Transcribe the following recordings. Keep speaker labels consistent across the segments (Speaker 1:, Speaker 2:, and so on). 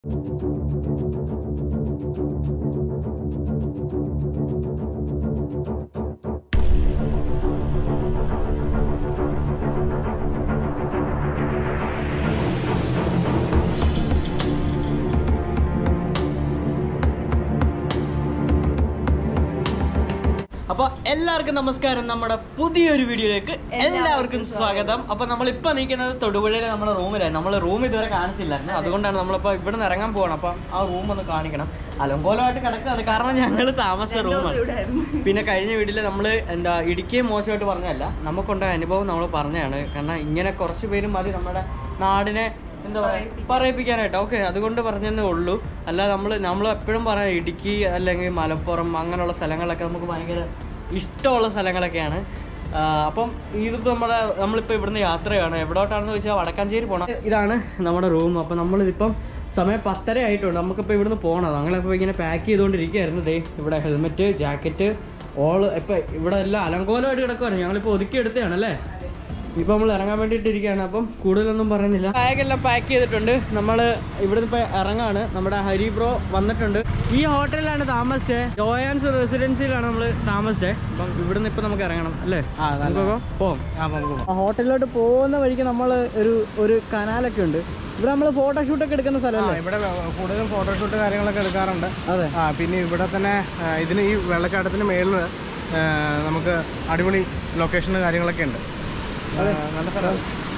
Speaker 1: അപ്പൊ എല്ലാവർക്കും നമസ്കാരം നമ്മുടെ പുതിയൊരു വീഡിയോയിലേക്ക് എല്ലാവർക്കും സ്വാഗതം അപ്പൊ നമ്മൾ ഇപ്പൊ നിൽക്കുന്നത് തൊടുപുഴയിലെ നമ്മുടെ റൂമിലാണ് നമ്മൾ റൂം ഇതുവരെ കാണിച്ചില്ലായിരുന്നു അതുകൊണ്ടാണ് നമ്മളിപ്പോ ഇവിടെ നിന്ന് ഇറങ്ങാൻ പോകണം അപ്പൊ ആ റൂം ഒന്ന് കാണിക്കണം അലങ്കോലമായിട്ട് കിടക്കാണ് കാരണം ഞങ്ങൾ താമസിച്ച റൂമാണ് പിന്നെ കഴിഞ്ഞ വീട്ടില് നമ്മൾ എന്താ ഇടുക്കിയെ മോശമായിട്ട് പറഞ്ഞതല്ല നമുക്കുണ്ടായ അനുഭവം നമ്മൾ പറഞ്ഞതാണ് കാരണം ഇങ്ങനെ കുറച്ച് പേരും മതി നമ്മുടെ നാടിനെ എന്താ പറയാ പറയിപ്പിക്കാനായിട്ട് ഓക്കെ അതുകൊണ്ട് പറഞ്ഞതേ ഉള്ളൂ അല്ല നമ്മൾ നമ്മൾ എപ്പോഴും പറയാം ഇടുക്കി അല്ലെങ്കിൽ മലപ്പുറം അങ്ങനെയുള്ള സ്ഥലങ്ങളൊക്കെ നമുക്ക് ഭയങ്കര ഇഷ്ടമുള്ള സ്ഥലങ്ങളൊക്കെയാണ് ആ, അപ്പം ഇതിപ്പോൾ നമ്മുടെ നമ്മളിപ്പോൾ ഇവിടുന്ന് യാത്രയാണ് എവിടോട്ടാണെന്ന് ചോദിച്ചാൽ വടക്കാഞ്ചേരി പോകണം ഇതാണ് നമ്മുടെ റൂം അപ്പം നമ്മളിതിപ്പം സമയം പത്തര ആയിട്ടുണ്ട് നമുക്കിപ്പോൾ ഇവിടുന്ന് പോകണം ഞങ്ങളിപ്പോൾ ഇങ്ങനെ പാക്ക് ചെയ്തുകൊണ്ടിരിക്കുകയായിരുന്നു ദേ ഇവിടെ ഹെൽമെറ്റ് ജാക്കറ്റ് ഓൾ ഇപ്പം ഇവിടെ എല്ലാം അലങ്കോലമായിട്ട് കിടക്കുവാണ് ഞങ്ങളിപ്പോൾ ഒതുക്കി എടുത്തതാണ് അല്ലേ ഇപ്പൊ നമ്മൾ ഇറങ്ങാൻ വേണ്ടിട്ട് ഇരിക്കുകയാണ് അപ്പം കൂടുതലൊന്നും പറയുന്നില്ല ബാഗെല്ലാം പാക്ക് ചെയ്തിട്ടുണ്ട് നമ്മൾ ഇവിടുന്ന് ഇപ്പൊ ഇറങ്ങാണ് നമ്മുടെ ഹരി ബ്രോ വന്നിട്ടുണ്ട് ഈ ഹോട്ടലിലാണ് താമസിച്ചത് ജോയാൻസ് റെസിഡൻസിയിലാണ് നമ്മൾ താമസിച്ചത് അപ്പം ഇവിടുന്ന് ഇപ്പൊ നമുക്ക് ഇറങ്ങണം അല്ലേ നമുക്കൊക്കെ പോവാം ആ ഹോട്ടലിലോട്ട് പോകുന്ന വഴിക്ക് നമ്മൾ ഒരു ഒരു കനാലൊക്കെ ഉണ്ട് ഇവിടെ നമ്മൾ ഫോട്ടോഷൂട്ട് ഒക്കെ എടുക്കുന്ന സ്ഥലമല്ലേ
Speaker 2: ഇവിടെ കൂടുതലും ഫോട്ടോഷൂട്ട് കാര്യങ്ങളൊക്കെ എടുക്കാറുണ്ട്
Speaker 1: അതെ
Speaker 2: ആ പിന്നെ ഇവിടെ തന്നെ ആ, ഇതിന് ഈ വെള്ളച്ചാട്ടത്തിന് മേളിൽ നമുക്ക് അടിപൊളി ലൊക്കേഷൻ കാര്യങ്ങളൊക്കെ ഉണ്ട് ആ, നല്ല സ്ഥലം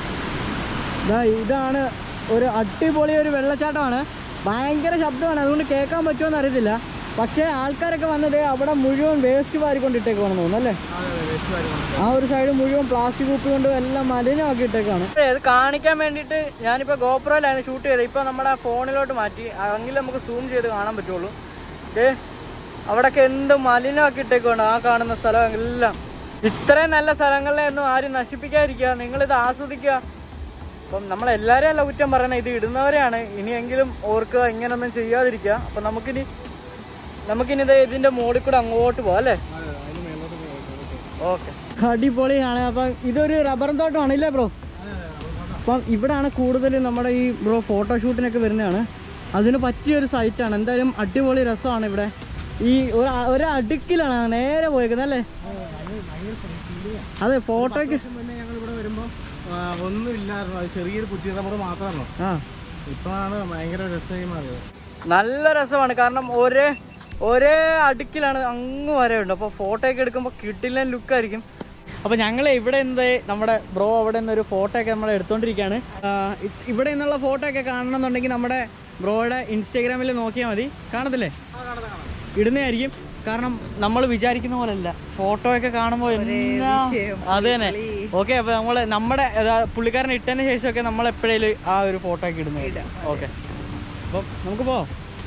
Speaker 1: ദാ ഇതാണ് ഒരു അടിപൊളി ഒരു വെള്ളച്ചാട്ടമാണ് ഭയങ്കര ശബ്ദമാണ് അതുകൊണ്ട് കേൾക്കാൻ പറ്റുമോ അറിയത്തില്ല പക്ഷേ ആൾക്കാരൊക്കെ വന്നത് അവിടെ മുഴുവൻ വേസ്റ്റ് വാരിക്കൊണ്ടിട്ടേക്കാണെന്ന് തോന്നുന്നു അല്ലേ ആ ഒരു സൈഡ് മുഴുവൻ പ്ലാസ്റ്റിക് കുപ്പി കൊണ്ട് എല്ലാം മലിനമാക്കി ഇട്ടേക്കാണ് ഇത് കാണിക്കാൻ വേണ്ടിയിട്ട് ഞാനിപ്പോൾ ഗോപ്രോയിലാണ് ഷൂട്ട് ചെയ്തത് ഇപ്പോൾ നമ്മുടെ ഫോണിലോട്ട് മാറ്റി എങ്കിലും നമുക്ക് സൂം ചെയ്ത് കാണാൻ പറ്റുള്ളൂ ഏ അവിടെയൊക്കെ എന്ത് മലിനമാക്കി ഇട്ടേക്കാണ് ആ കാണുന്ന സ്ഥലം എല്ലാം ഇത്രയും നല്ല സ്ഥലങ്ങളിലെ ഒന്നും ആരും നശിപ്പിക്കാതിരിക്കുക നിങ്ങളിത് ആസ്വദിക്കുക അപ്പം നമ്മളെല്ലാവരെയും അല്ല കുറ്റം പറയണത് ഇത് ഇടുന്നവരെയാണ് ഇനിയെങ്കിലും ഓർക്കുക ഇങ്ങനൊന്നും ചെയ്യാതിരിക്കുക അപ്പം നമുക്കിനി നമുക്കിനി ഇത് ഇതിന്റെ മുകളിൽ കൂടെ അങ്ങോട്ട് പോവാം അല്ലേ ഓക്കെ അടിപൊളിയാണ് അപ്പം ഇതൊരു റബ്ബർ തോട്ടമാണ് ഇല്ലേ ബ്രോ അപ്പം ഇവിടാണ് കൂടുതൽ നമ്മുടെ ഈ ബ്രോ ഫോട്ടോഷൂട്ടിനൊക്കെ വരുന്നതാണ് അതിന് പറ്റിയൊരു സൈറ്റാണ് എന്തായാലും അടിപൊളി രസമാണ് ഇവിടെ ഈ ഒരു ഒരു അടുക്കിലാണ് നേരെ പോയേക്കുന്നത് അല്ലേ അതെ ഫോട്ടോയ്ക്ക്
Speaker 2: മുന്നേ ഞങ്ങൾ ഇവിടെ വരുമ്പോൾ ഒന്നും ഇല്ലായിരുന്നു അത് ചെറിയൊരു കുറ്റി റബ്ബർ മാത്രമാണല്ലോ
Speaker 1: ആ
Speaker 2: ഇപ്പോഴാണ് ഭയങ്കര രസമായി മാറിയത്
Speaker 1: നല്ല രസമാണ് കാരണം ഒരേ ഒരേ അടുക്കിലാണ് അങ്ങ് വരെ ഉണ്ട് അപ്പോൾ ഫോട്ടോ ഒക്കെ എടുക്കുമ്പോൾ കിട്ടില്ല ലുക്കായിരിക്കും അപ്പോൾ ഞങ്ങൾ ഇവിടെ നിന്ന് നമ്മുടെ ബ്രോ അവിടെ നിന്ന് ഒരു ഫോട്ടോ ഒക്കെ നമ്മൾ എടുത്തോണ്ടിരിക്കുകയാണ് ആ, ഇ- ഇവിടെ നിന്നുള്ള ഫോട്ടോ ഒക്കെ കാണണമെന്നുണ്ടെങ്കിൽ നമ്മുടെ ബ്രോയുടെ ഇൻസ്റ്റാഗ്രാമിൽ നോക്കിയാൽ മതി കാണത്തില്ലേ ഇടുന്നതായിരിക്കും കാരണം നമ്മൾ വിചാരിക്കുന്ന പോലല്ല ഫോട്ടോ ഒക്കെ കാണുമ്പോൾ എന്നാ അത് തന്നെ ഓക്കെ അപ്പൊ നമ്മള് നമ്മുടെ ഏതാ, പുള്ളിക്കാരൻ ഇട്ടതിന് ശേഷമൊക്കെ നമ്മൾ എപ്പോഴേലും ആ ഒരു ഫോട്ടോ ഒക്കെ ഇടുന്നത് ഓക്കെ അപ്പം നമുക്ക് പോവാം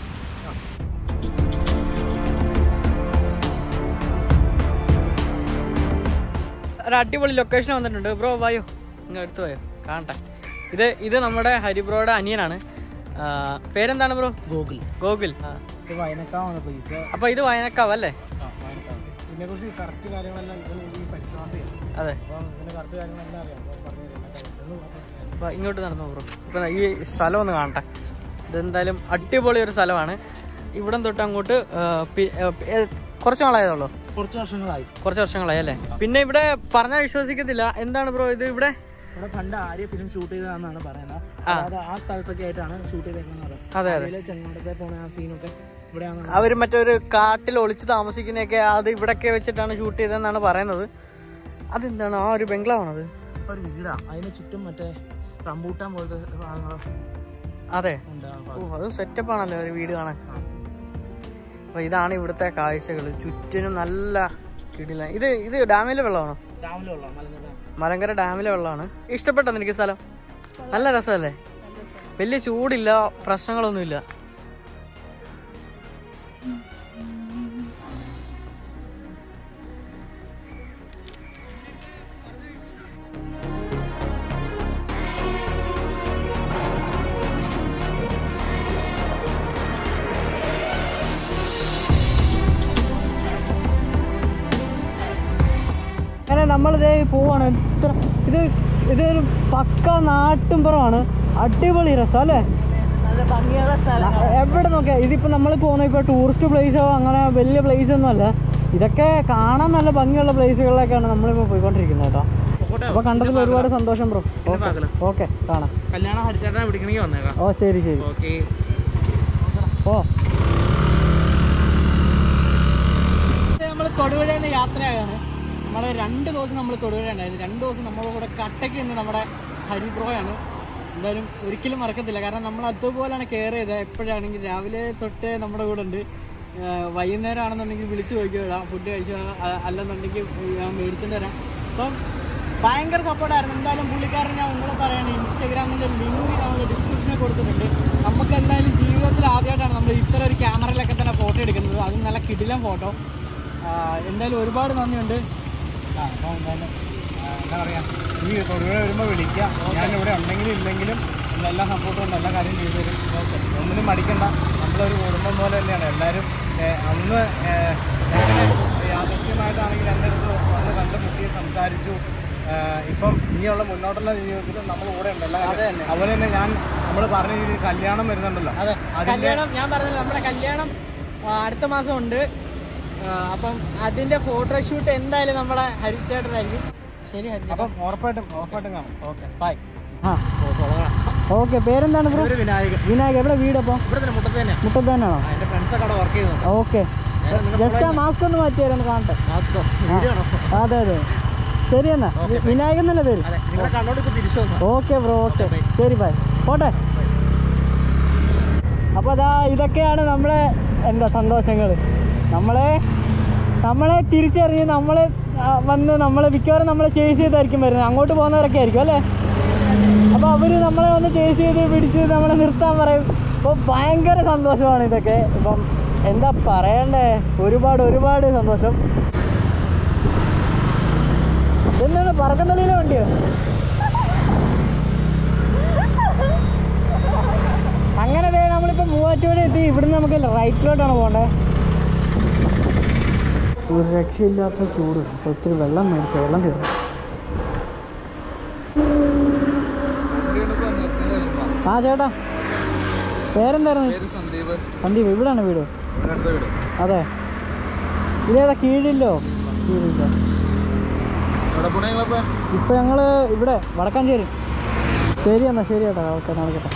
Speaker 1: ഒരു അടിപൊളി ലൊക്കേഷൻ വന്നിട്ടുണ്ട് ബ്രോ വായോ ഇങ്ങ് എടുത്തു പോയോ കാണട്ടെ ഇത് ഇത് നമ്മുടെ ഹരിബ്രോയുടെ അനിയനാണ് ആ, പേരെന്താണ് ബ്രോ
Speaker 2: ഗൂഗിൾ
Speaker 1: ഗോകുൽ ആ.
Speaker 2: ഇത് വയനക്കാവാണ് പ്ലേസ്
Speaker 1: അപ്പൊ ഇത് വയനക്കാവ് അല്ലേ
Speaker 2: ഇതിനെ കുറിച്ച് കറക്റ്റ് കാര്യങ്ങളെല്ലാം ഇവന് ഈ പരിശ്രമത്തിയാണ്
Speaker 1: അതെ
Speaker 2: അപ്പം ഇതിന്റെ കറക്റ്റ് കാര്യങ്ങളെല്ലാം അറിയാം അപ്പോൾ പറഞ്ഞു തരുന്നത്
Speaker 1: അപ്പൊ ഇങ്ങോട്ട് നടന്നു ബ്രോ ഇപ്പൊ ഈ സ്ഥലം ഒന്ന് കാണട്ടെ ഇതെന്തായാലും അടിപൊളി ഒരു സ്ഥലമാണ് ഇവിടം തൊട്ട് അങ്ങോട്ട് ആ, പി- ആ, പി- ഏ, കുറച്ച് നാളായതുള്ളൂ
Speaker 2: കുറച്ച് വർഷങ്ങളായി
Speaker 1: കുറച്ച് വർഷങ്ങളായി അല്ലേ പിന്നെ ഇവിടെ പറഞ്ഞാൽ വിശ്വസിക്കത്തില്ല എന്താണ് ബ്രോ ഇത് ഇവിടെ
Speaker 2: ഇവിടെ പണ്ട് ആര്യ ഫിലിം ഷൂട്ട് ചെയ്തതാണെന്നാണ് പറയുന്നത് അതായത് ആ സ്ഥലത്തൊക്കെ ആയിട്ടാണ് ഷൂട്ട് ചെയ്തേക്കുന്നത്
Speaker 1: അതെ അതെ
Speaker 2: അതിലെ ചെങ്ങോട്ടത്തെ പോണ ആ സീനൊക്കെ ഇവിടെയാണ്
Speaker 1: അവർ മറ്റൊരു കാട്ടിൽ ഒളിച്ച് താമസിക്കുന്നതൊക്കെ അത് ഇവിടൊക്കെ വെച്ചിട്ടാണ് ഷൂട്ട് ചെയ്തതെന്നാണ് പറയുന്നത് അതെന്താണ് ആ ഒരു ബംഗ്ലാവാണത്
Speaker 2: ഒരു വീടാ അതിന് ചുറ്റും മറ്റേ റംബൂട്ടാൻ പോലത്തെ ഭാഗങ്ങളോ
Speaker 1: അതെ
Speaker 2: ഉണ്ട് ആ
Speaker 1: ഓ അത് സെറ്റപ്പ് ആണല്ലോ ഒരു വീട് കാണാൻ അപ്പൊ ഇതാണ് ഇവിടുത്തെ കാഴ്ചകൾ ചുറ്റിനും നല്ല കിടില ഇത് ഇത് ഡാമിലെ വെള്ളമാണോ
Speaker 2: രാവിലെ ഉള്ള മലങ്കര
Speaker 1: മലങ്കര ഡാമിലെ വെള്ളമാണ് ഇഷ്ടപ്പെട്ടോ നിനക്ക് ഈ സ്ഥലം നല്ല രസമല്ലേ വലിയ ചൂടില്ല പ്രശ്നങ്ങളൊന്നുമില്ല അങ്ങനെ നമ്മളിതേ പോവാണ് എത്ര ഇത് ഇതൊരു പക്ക നാട്ടുംപുറമാണ് അടിപൊളി രസം അല്ലേ
Speaker 3: നല്ല ഭംഗിയുള്ള സ്ഥലങ്ങൾ
Speaker 1: എവിടെ നോക്കിയാ ഇതിപ്പോ നമ്മൾ പോകുന്ന ഇപ്പൊ ടൂറിസ്റ്റ് പ്ലേസോ അങ്ങനെ വലിയ പ്ലേസ് ഒന്നും അല്ല ഇതൊക്കെ കാണാൻ നല്ല ഭംഗിയുള്ള പ്ലേസുകളിലേക്കാണ് നമ്മളിപ്പോ പോയിക്കൊണ്ടിരിക്കുന്നത് കേട്ടോ അപ്പൊ കണ്ടതിൽ ഒരുപാട് സന്തോഷം ബ്രോ ഓക്കെ കാണാം
Speaker 2: കല്യാണം ഹരിച്ചേട്ടനെ പിടിക്കണമെങ്കിൽ വന്നേക്കാം
Speaker 1: ഓ ശരി ശരി
Speaker 2: ഓക്കെ
Speaker 1: ഓ നമ്മൾ തൊടുപുഴയിൽ നിന്ന് യാത്രയാകാണ് നമ്മൾ രണ്ട് ദിവസം നമ്മൾ തൊടുപുഴ ഉണ്ടായിരുന്നു രണ്ട് ദിവസം നമ്മുടെ കൂടെ കട്ടയ്ക്ക് നിന്ന് നമ്മുടെ ഹരിബ്രോയാണ് എന്തായാലും ഒരിക്കലും മറക്കത്തില്ല കാരണം നമ്മൾ അതുപോലെയാണ് കെയർ ചെയ്തത് എപ്പോഴാണെങ്കിൽ രാവിലെ തൊട്ട് നമ്മുടെ കൂടെ ഉണ്ട് ആഹ് വൈകുന്നേരം ആണെന്നുണ്ടെങ്കിൽ വിളിച്ചു ചോദിക്കുക ഫുഡ് കഴിച്ചോ അ- അല്ലെന്നുണ്ടെങ്കിൽ ഞാൻ മേടിച്ചിട്ട് തരാം അപ്പം ഭയങ്കര സപ്പോർട്ടായിരുന്നു എന്തായാലും പുള്ളിക്കാരൻ ഞാൻ ഒന്നുകൂടെ പറയാണ് ഇൻസ്റ്റാഗ്രാമിൻ്റെ ലിങ്ക് നമ്മൾ ഡിസ്ക്രിപ്ഷനിൽ കൊടുത്തിട്ടുണ്ട് നമുക്ക് എന്തായാലും ജീവിതത്തിൽ ആദ്യമായിട്ടാണ് നമ്മൾ ഇത്ര ഒരു ക്യാമറയിലൊക്കെ തന്നെ ഫോട്ടോ എടുക്കുന്നത് അതും നല്ല കിടിലം ഫോട്ടോ എന്തായാലും ഒരുപാട് നന്ദിയുണ്ട്
Speaker 2: ആ അപ്പോൾ എന്തായാലും ആ, എന്താ പറയാ ഈ തൊടുപുഴ വരുമ്പോൾ വിളിക്കാം ഞാൻ ഇവിടെ ഉണ്ടെങ്കിലും ഇല്ലെങ്കിലും എൻ്റെ എല്ലാ സപ്പോർട്ടും ഉണ്ട് എല്ലാ കാര്യം ചെയ്തു തരും ഒന്നിനും മടിക്കണ്ട നമ്മളൊരു കുടുംബം പോലെ തന്നെയാണ് എല്ലാവരും ഏ, അന്ന് ഏ, എങ്ങനെ യാദൃശ്യമായിട്ടാണെങ്കിൽ എൻ്റെ അടുത്ത് വന്ന് കണ്ടുമുട്ടി സംസാരിച്ചു ഏ, ഇപ്പം ഇനിയുള്ള മുന്നോട്ടുള്ള ജീവിതത്തിൽ നമ്മൾ കൂടെ ഉണ്ടല്ലോ അതുപോലെ തന്നെ ഞാൻ നമ്മൾ പറഞ്ഞ ഈ കല്യാണം വരുന്നുണ്ടല്ലോ
Speaker 1: അതെ
Speaker 2: അതിൻ്റെ
Speaker 1: കല്യാണം ഞാൻ പറഞ്ഞല്ലോ നമ്മുടെ കല്യാണം ആ, അടുത്ത മാസം ഉണ്ട് ആ, അപ്പം അതിന്റെ ഫോട്ടോഷൂട്ട് എന്തായാലും നമ്മുടെ ഹരിച്ചേട്ടനായിരിക്കും ശരി ഹരി
Speaker 2: അപ്പം ഉറപ്പായിട്ടും ഉറപ്പായിട്ടും കാണും ഓക്കെ ബൈ
Speaker 1: ആ ഓക്കെ പേരെന്താണ് ബ്രോ
Speaker 2: ഒരു വിനായകൻ
Speaker 1: വിനായക എവിടെ വീടപ്പോൾ
Speaker 2: ഇവിടെ തന്നെ മുട്ടത്ത് തന്നെ
Speaker 1: മുട്ടത്ത് തന്നെയാണോ
Speaker 2: എൻ്റെ ഫ്രണ്ട്സൊക്കെ അവിടെ വർക്ക് ചെയ്യുന്നുണ്ട്
Speaker 1: ഓക്കെ ജസ്റ്റ് ആ മാസ്ക് ഒന്ന് മാറ്റി തരാം ഒന്ന് കാണട്ടെ ആ, അതെ അതെ ശരി എന്നാ വി- വിനായകൻ എന്നല്ലേ പേര്
Speaker 2: അതെ നിങ്ങളെ കണ്ണോട് ഇപ്പൊ തിരിച്ചു വന്നു
Speaker 1: ഓക്കെ ബ്രോ ഓക്കെ ശരി ബൈ പോട്ടെ അപ്പോൾ അതാ ഇതൊക്കെയാണ് നമ്മളെ എന്താ സന്തോഷങ്ങൾ നമ്മളെ നമ്മളെ തിരിച്ചറിഞ്ഞ് നമ്മളെ ആ, വന്ന് നമ്മളെ മിക്കവാറും നമ്മളെ ചേസ് ചെയ്തായിരിക്കും വരുന്നത് അങ്ങോട്ട് പോകുന്നവരൊക്കെ ആയിരിക്കും അല്ലേ അപ്പോൾ അവർ നമ്മളെ വന്ന് ചേസ് ചെയ്ത് പിടിച്ച് നമ്മളെ നിർത്താൻ പറയും അപ്പോൾ ഭയങ്കര സന്തോഷമാണ് ഇതൊക്കെ ഇപ്പം എന്താ പറയണ്ടേ ഒരുപാട് ഒരുപാട് സന്തോഷം എന്താണ് പറക്കുന്നള്ളിയിലെ വണ്ടിയോ അങ്ങനെ ദേ നമ്മളിപ്പോൾ മൂവാറ്റുപുഴ എത്തി ഇവിടുന്ന് നമുക്ക് റൈറ്റിലോട്ടാണ് പോകേണ്ടത് ഒരു രക്ഷയില്ലാത്ത ചൂട് അപ്പോൾ ഒത്തിരി വെള്ളം മേടിച്ചു വെള്ളം തീർന്നു ആ ചേട്ടാ പേരെന്തായിരുന്നു
Speaker 3: സന്ദീപ്
Speaker 1: സന്ദീപ് ഇവിടാണ് വീട്
Speaker 3: അടുത്ത വീട്
Speaker 1: അതെ ഇതേതാ കീഴില്ലോ കീഴില്ല
Speaker 3: എവിടെ പോണേ നിങ്ങളിപ്പോ
Speaker 1: ഇപ്പൊ ഞങ്ങള് ഇവിടെ വടക്കാഞ്ചേരി ശരി എന്നാ ശരി ചേട്ടാ ഓക്കെ നടക്കട്ടെ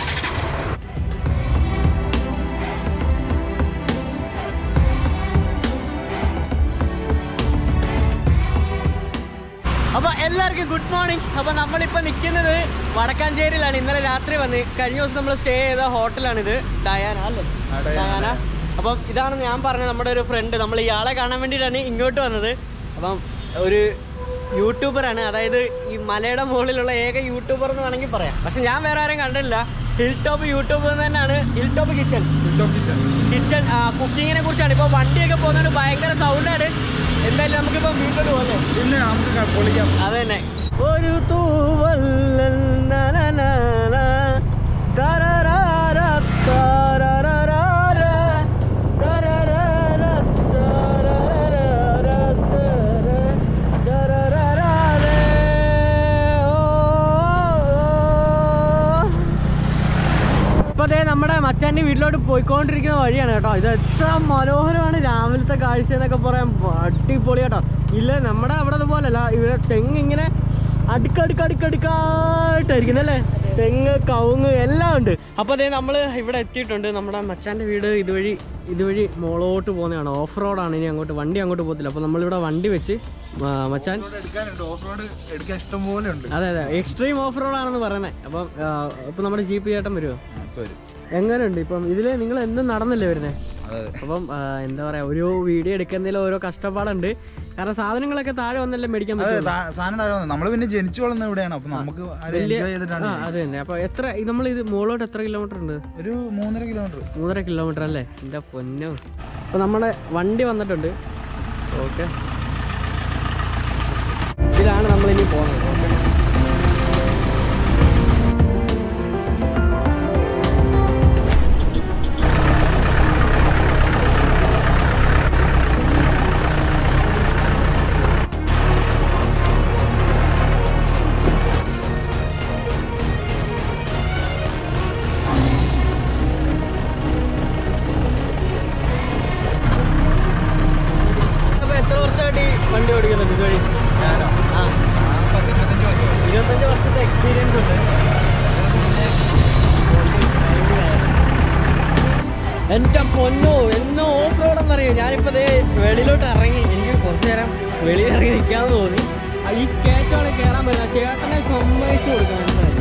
Speaker 1: അപ്പൊ എല്ലാവർക്കും ഗുഡ് മോർണിംഗ് അപ്പൊ നമ്മളിപ്പോ നിൽക്കുന്നത് വടക്കാഞ്ചേരിയിലാണ് ഇന്നലെ രാത്രി വന്ന് കഴിഞ്ഞ ദിവസം നമ്മൾ സ്റ്റേ ചെയ്ത ഹോട്ടലാണിത് ഡയാന അല്ലേ
Speaker 3: ആ, ഡയാന.
Speaker 1: ഡയാന അപ്പം ഇതാണ് ഞാൻ പറഞ്ഞ നമ്മുടെ ഒരു ഫ്രണ്ട് നമ്മൾ ഇയാളെ കാണാൻ വേണ്ടിയിട്ടാണ് ഇങ്ങോട്ട് വന്നത് അപ്പം ഒരു യൂട്യൂബറാണ് അതായത് ഈ മലയുടെ മുകളിലുള്ള ഏക യൂട്യൂബർ എന്ന് വേണമെങ്കിൽ പറയാം പക്ഷെ ഞാൻ വേറെ ആരും കണ്ടില്ല ഹിൽ ടോപ്പ് യൂട്യൂബ് തന്നെയാണ് ഹിൽ ടോപ്പ് കിച്ചൺ കിച്ചൺ കുക്കിങ്ങിനെ കുറിച്ചാണ് ഇപ്പോൾ വണ്ടിയൊക്കെ പോകുന്നതുകൊണ്ട് ഭയങ്കര സൗണ്ടാണ് എന്തായാലും നമുക്കിപ്പോൾ വീട്ടിലോട്ട് പോകല്ലേ
Speaker 3: പിന്നെ നമുക്ക് പൊളിക്കാം
Speaker 1: അത് തന്നെ ഒരു തൂവൽ നനനന, തരരര, തരരര, തരരര, തരരര, തരരര, ഓ, ഇപ്പൊ ദേ നമ്മുടെ മച്ചാന്റെ വീട്ടിലോട്ട് പോയിക്കൊണ്ടിരിക്കുന്ന വഴിയാണ് കേട്ടോ ഇത് എത്ര മനോഹരമാണ് രാവിലത്തെ കാഴ്ച എന്നൊക്കെ പറയാൻ അടിപൊളി കേട്ടോ ഇല്ല നമ്മുടെ അവിടെ അതുപോലല്ല ഇവിടെ തെങ്ങ് ഇങ്ങനെ അടുക്കടുക്കടുക്കടുക്കായിട്ടായിരിക്കും അല്ലേ തെങ്ങ് കവുങ്ങ് എല്ലാം ഉണ്ട് അപ്പൊ അതേ നമ്മൾ ഇവിടെ എത്തിയിട്ടുണ്ട് നമ്മുടെ മച്ചാന്റെ വീട് ഇതുവഴി ഇതുവഴി മോളോട്ട് പോകുന്നതാണ് ഓഫ് റോഡാണ് ഇനി അങ്ങോട്ട് വണ്ടി അങ്ങോട്ട് പോകത്തില്ല അപ്പൊ നമ്മളിവിടെ വണ്ടി വെച്ച് ആ, മച്ചാൻ
Speaker 3: എടുക്കാനുണ്ട് ഓഫ് റോഡ് എടുക്കാൻ ഇഷ്ടം പോലെ ഉണ്ട്
Speaker 1: അതെ അതെ എക്സ്ട്രീം ഓഫ് റോഡ് ആണെന്ന് പറയുന്നത് അപ്പം ആ, ഇപ്പൊ നമ്മുടെ ജീപ്പ് ചേട്ടൻ വരുമോ എങ്ങനെയുണ്ട് ഇപ്പം ഇതില് നിങ്ങൾ എന്തും നടന്നല്ലേ വരുന്നത്
Speaker 3: അതെ
Speaker 1: അപ്പം ആ, എന്താ പറയാ ഒരു വീഡിയോ എടുക്കുന്നതിൽ ഓരോ കഷ്ടപ്പാടുണ്ട് കാരണം സാധനങ്ങളൊക്കെ താഴെ വന്നല്ലേ മേടിക്കാൻ
Speaker 3: അതെ
Speaker 1: പറ്റും
Speaker 3: താ- സാധനം താഴെ വന്നു നമ്മള് പിന്നെ ജനിച്ചു വളർന്ന ഇവിടെയാണ് അപ്പൊ നമുക്ക് അത് എൻജോയ് ചെയ്തിട്ടാണ്
Speaker 1: ആ അത് തന്നെ അപ്പൊ എത്ര നമ്മൾ ഇത് മുകളിലോട്ട് എത്ര കിലോമീറ്റർ ഉണ്ട്
Speaker 3: ഒരു മൂന്നര കിലോമീറ്റർ
Speaker 1: മൂന്നര കിലോമീറ്റർ അല്ലേ എന്റെ പൊന്നോ അപ്പൊ നമ്മുടെ വണ്ടി വന്നിട്ടുണ്ട് ഓക്കെ ഇതിലാണ് നമ്മൾ ഇനി പോകുന്നത് ഓക്കെ എൻ്റെ പൊന്നോ എന്നോ ഓഫ് റോഡെന്ന് അറിയോ ഞാനിപ്പോൾ ദേ വെളിയിലോട്ട് ഇറങ്ങി എനിക്ക് കുറച്ച് നേരം വെളിയിൽ ഇറങ്ങി നിൽക്കാമെന്ന് തോന്നി ആ, ഈ കയറ്റമാണ് കയറാൻ പറ്റുന്നത് ചേട്ടനെ സമ്മതിച്ചു കൊടുക്കണം എന്തായാലും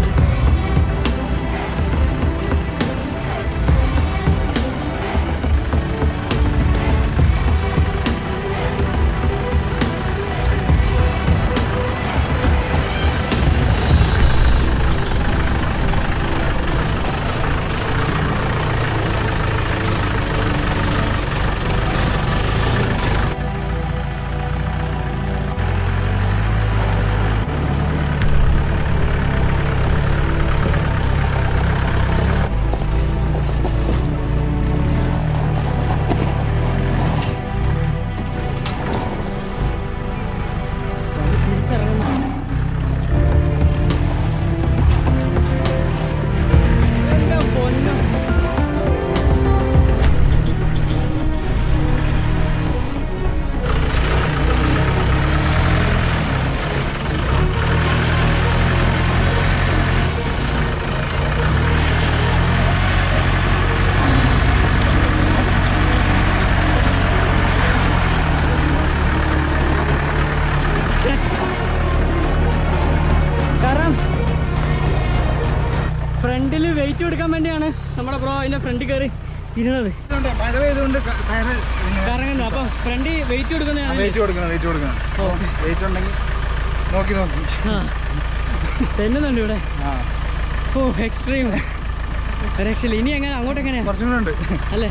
Speaker 1: വണ്ടി തിരിച്ചിറങ്ങുന്നു എൻ്റെ പൊന്നോ കാരണം ഫ്രണ്ടിൽ വെയിറ്റ് കൊടുക്കാൻ വേണ്ടിയാണ് നമ്മുടെ ബ്രോ അതിന്റെ ഫ്രണ്ടിൽ കയറി ഇരുന്നത്
Speaker 3: ഇതുകൊണ്ട് മഴ പെയ്തുകൊണ്ട് ക- കയറ് ഇങ്ങനെ
Speaker 1: കറങ്ങുന്നു അപ്പൊ ഫ്രണ്ടിൽ വെയിറ്റ് കൊടുക്കുന്നതാണ്
Speaker 3: വെയിറ്റ് കൊടുക്കണം വെയിറ്റ് കൊടുക്കണം
Speaker 1: ഓക്കെ
Speaker 3: വെയിറ്റ് ഉണ്ടെങ്കിൽ നോക്കി നോക്കി
Speaker 1: ആ തെന്നുന്നുണ്ട് ഇവിടെ
Speaker 3: ആ
Speaker 1: ഓ എക്സ്ട്രീം രക്ഷയില്ല ഇനി എങ്ങനെ അങ്ങോട്ട് എങ്ങനെയാ
Speaker 3: കുറച്ചും കൂടെ ഉണ്ട്
Speaker 1: അല്ലേ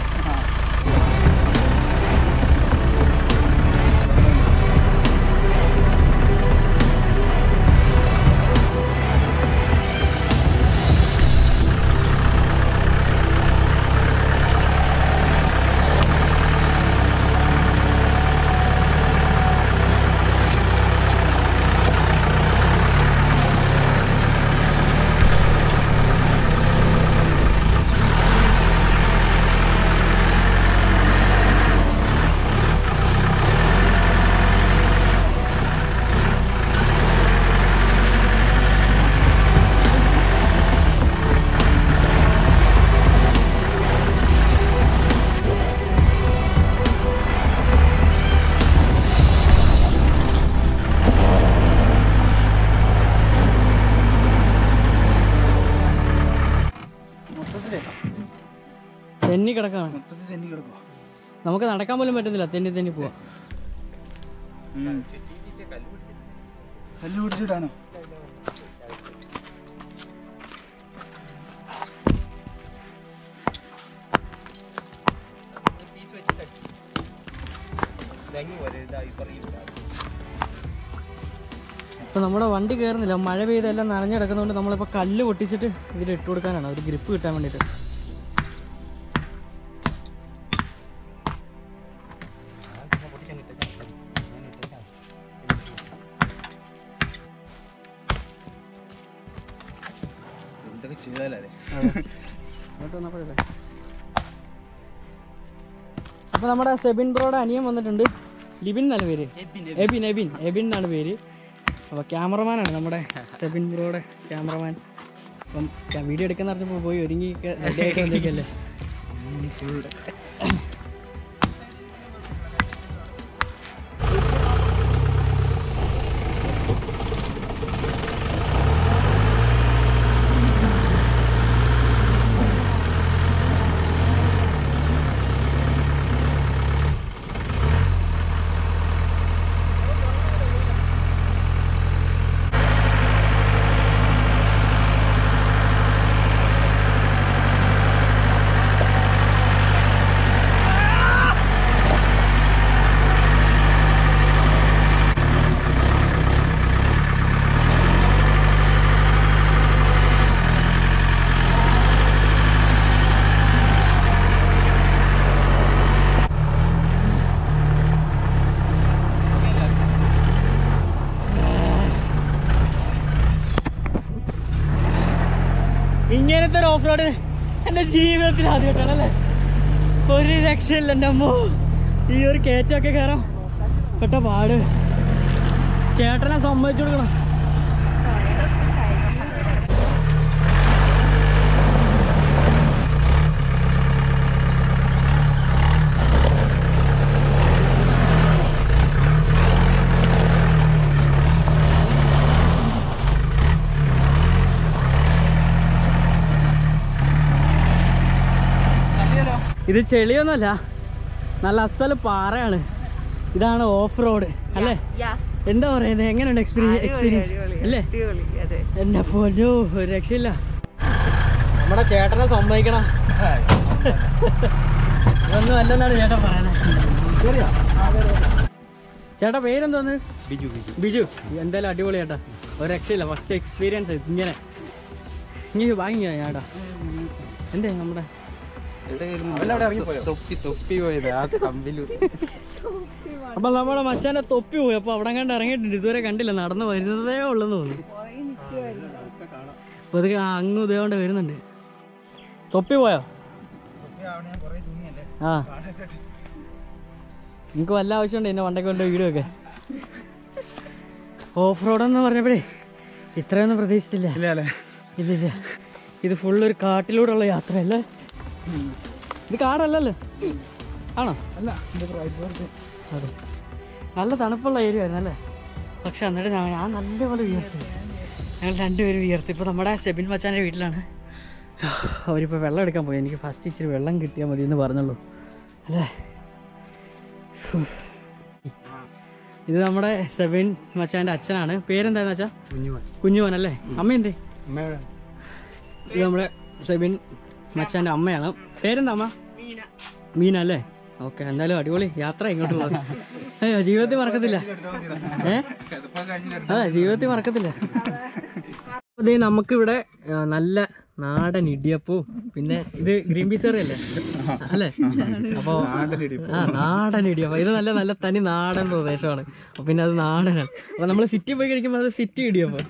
Speaker 3: മൊത്തത്തിലേ
Speaker 1: തെന്നി കിടക്കാണ്
Speaker 3: മൊത്തത്തിൽ തെന്നി കിടക്കുക
Speaker 1: നമുക്ക് നടക്കാൻ പോലും പറ്റുന്നില്ല തെന്നി തെന്നി പോവാ
Speaker 3: കല്ല് പിടിച്ചിടാനോ
Speaker 1: ഇപ്പൊ നമ്മുടെ വണ്ടി കയറുന്നില്ല മഴ പെയ്ത് എല്ലാം നനഞ്ഞു കിടക്കുന്നതുകൊണ്ട് നമ്മളിപ്പോ കല്ല് പൊട്ടിച്ചിട്ട് ഇതിൽ ഇട്ട് കൊടുക്കാനാണ് ഒരു ഗ്രിപ്പ് കിട്ടാൻ വേണ്ടിട്ട്
Speaker 3: എന്തൊക്കെ ചെയ്താലേ
Speaker 1: അങ്ങോട്ട് വന്നപ്പോഴല്ലേ അപ്പൊ നമ്മുടെ സെബിൻ ബ്രോയുടെ അനിയൻ വന്നിട്ടുണ്ട് ലിബിൻ എന്നാണ് പേര് എബിൻ എബിൻ എബിൻ എന്നാണ് പേര് അപ്പൊ ക്യാമറമാനാണ് നമ്മുടെ സെബിൻ ബ്രോയുടെ ക്യാമറമാൻ അപ്പം ഞാൻ വീഡിയോ എടുക്കുന്ന പറഞ്ഞപ്പോൾ പോയി ഒരുങ്ങി റെഡി ആയിട്ട് വന്നിരിക്കല്ലേ ഇങ്ങനത്തെ ഒരു ഓഫ് റോഡ് എൻ്റെ ജീവിതത്തിൽ ആദ്യമായിട്ടാണ് അല്ലേ ഒരു രക്ഷയില്ല എൻ്റെ അമ്മോ ഈ ഒരു കയറ്റമൊക്കെ കയറാം പെട്ട പാട് ചേട്ടനെ സമ്മതിച്ചു കൊടുക്കണം ഇത് ചെളിയൊന്നുമല്ല നല്ല അസല് പാറയാണ് ഇതാണ് ഓഫ് റോഡ് അല്ലേ എന്താ പറയുന്നത് എങ്ങനെയുണ്ട് എക്സ്പീരിയൻസ് എക്സ്പീരിയൻസ് അല്ലേ എന്റെ പൊന്നു ഒരു രക്ഷയില്ല നമ്മുടെ ചേട്ടനെ സമ്മതിക്കണം ഇതൊന്നും അല്ലെന്നാണ് ചേട്ടൻ പറയുന്നത് ചേട്ടാ പേരെന്തോന്ന്
Speaker 2: ബിജു ബിജു
Speaker 1: ബിജു എന്തായാലും അടിപൊളി ചേട്ടാ ഒരു രക്ഷയില്ല ഫസ്റ്റ് എക്സ്പീരിയൻസ് ഇങ്ങനെ ഇങ്ങനെ വാങ്ങിയ ചേട്ടാ എന്തേ നമ്മുടെ
Speaker 2: തൊപ്പി തൊപ്പി പോയത് ആ കമ്പിലു
Speaker 1: അപ്പൊ നമ്മുടെ മച്ചാന്റെ തൊപ്പി പോയി അപ്പൊ അവിടെ കണ്ട് ഇറങ്ങിയിട്ടുണ്ട് ഇതുവരെ കണ്ടില്ല നടന്നു വരുന്നതേ ഉള്ളെന്ന് തോന്നുന്നു അപ്പൊ ഇത് അങ്ങ് ഇതേകൊണ്ട് വരുന്നുണ്ട് തൊപ്പി പോയോ ആ നിങ്ങക്ക് വല്ല ആവശ്യമുണ്ട് എന്നെ വണ്ടൊക്കെ കൊണ്ട് വീഡിയോ ഒക്കെ ഓഫ് റോഡ് എന്ന് പറഞ്ഞപ്പോഴേ ഇത്രയൊന്നും പ്രതീക്ഷിച്ചില്ല
Speaker 3: ഇല്ല അല്ലേ
Speaker 1: ഇല്ലില്ല ഇത് ഫുൾ ഒരു കാട്ടിലൂടെയുള്ള യാത്രയല്ലേ ഇത് കാടല്ലല്ലോ ആണോ
Speaker 3: അല്ല
Speaker 1: അതെ നല്ല തണുപ്പുള്ള ഏരിയ ആയിരുന്നു അല്ലേ പക്ഷെ എന്നിട്ട് ഞാൻ ഞാൻ നല്ലപോലെ വിയർത്തി ഞങ്ങൾ രണ്ടുപേരും വിയർത്തി ഇപ്പോൾ നമ്മുടെ സെബിൻ മച്ചാൻ്റെ വീട്ടിലാണ് അവരിപ്പോൾ വെള്ളം എടുക്കാൻ പോയി എനിക്ക് ഫസ്റ്റ് ഇച്ചിരി വെള്ളം കിട്ടിയാൽ മതി എന്ന് പറഞ്ഞുള്ളൂ അല്ലേ ഹൂ. ഇത് നമ്മുടെ സെബിൻ മച്ചാൻ്റെ അച്ഛനാണ് പേരെന്താന്ന് വെച്ചാ
Speaker 2: കുഞ്ഞുമൻ
Speaker 1: കുഞ്ഞുമോൻ അല്ലേ അമ്മ എന്തേ
Speaker 2: അമ്മയുടെ
Speaker 1: ഇത് നമ്മുടെ സെബിൻ മച്ചാൻ്റെ അമ്മയാണ് പേരെന്താ അമ്മ മീന അല്ലേ ഓക്കെ എന്തായാലും അടിപൊളി യാത്ര ഇങ്ങോട്ട് പോകും അയ്യോ ജീവിതത്തിൽ മറക്കത്തില്ല ഏ അതെ ജീവിതത്തിൽ മറക്കത്തില്ല അതെ നമുക്കിവിടെ ആ, നല്ല നാടൻ ഇടിയപ്പവും പിന്നെ ഇത് ഗ്രീൻ പീസ് കറി അല്ലേ അല്ലേ അപ്പോ ആ നാടൻ ഇടിയപ്പം ഇത് നല്ല നല്ല തനി നാടൻ പ്രദേശമാണ് അപ്പൊ പിന്നെ അത് നാടനാണ് അപ്പൊ നമ്മൾ സിറ്റി പോയി കഴിക്കുമ്പോൾ അത് സിറ്റി ഇടിയപ്പം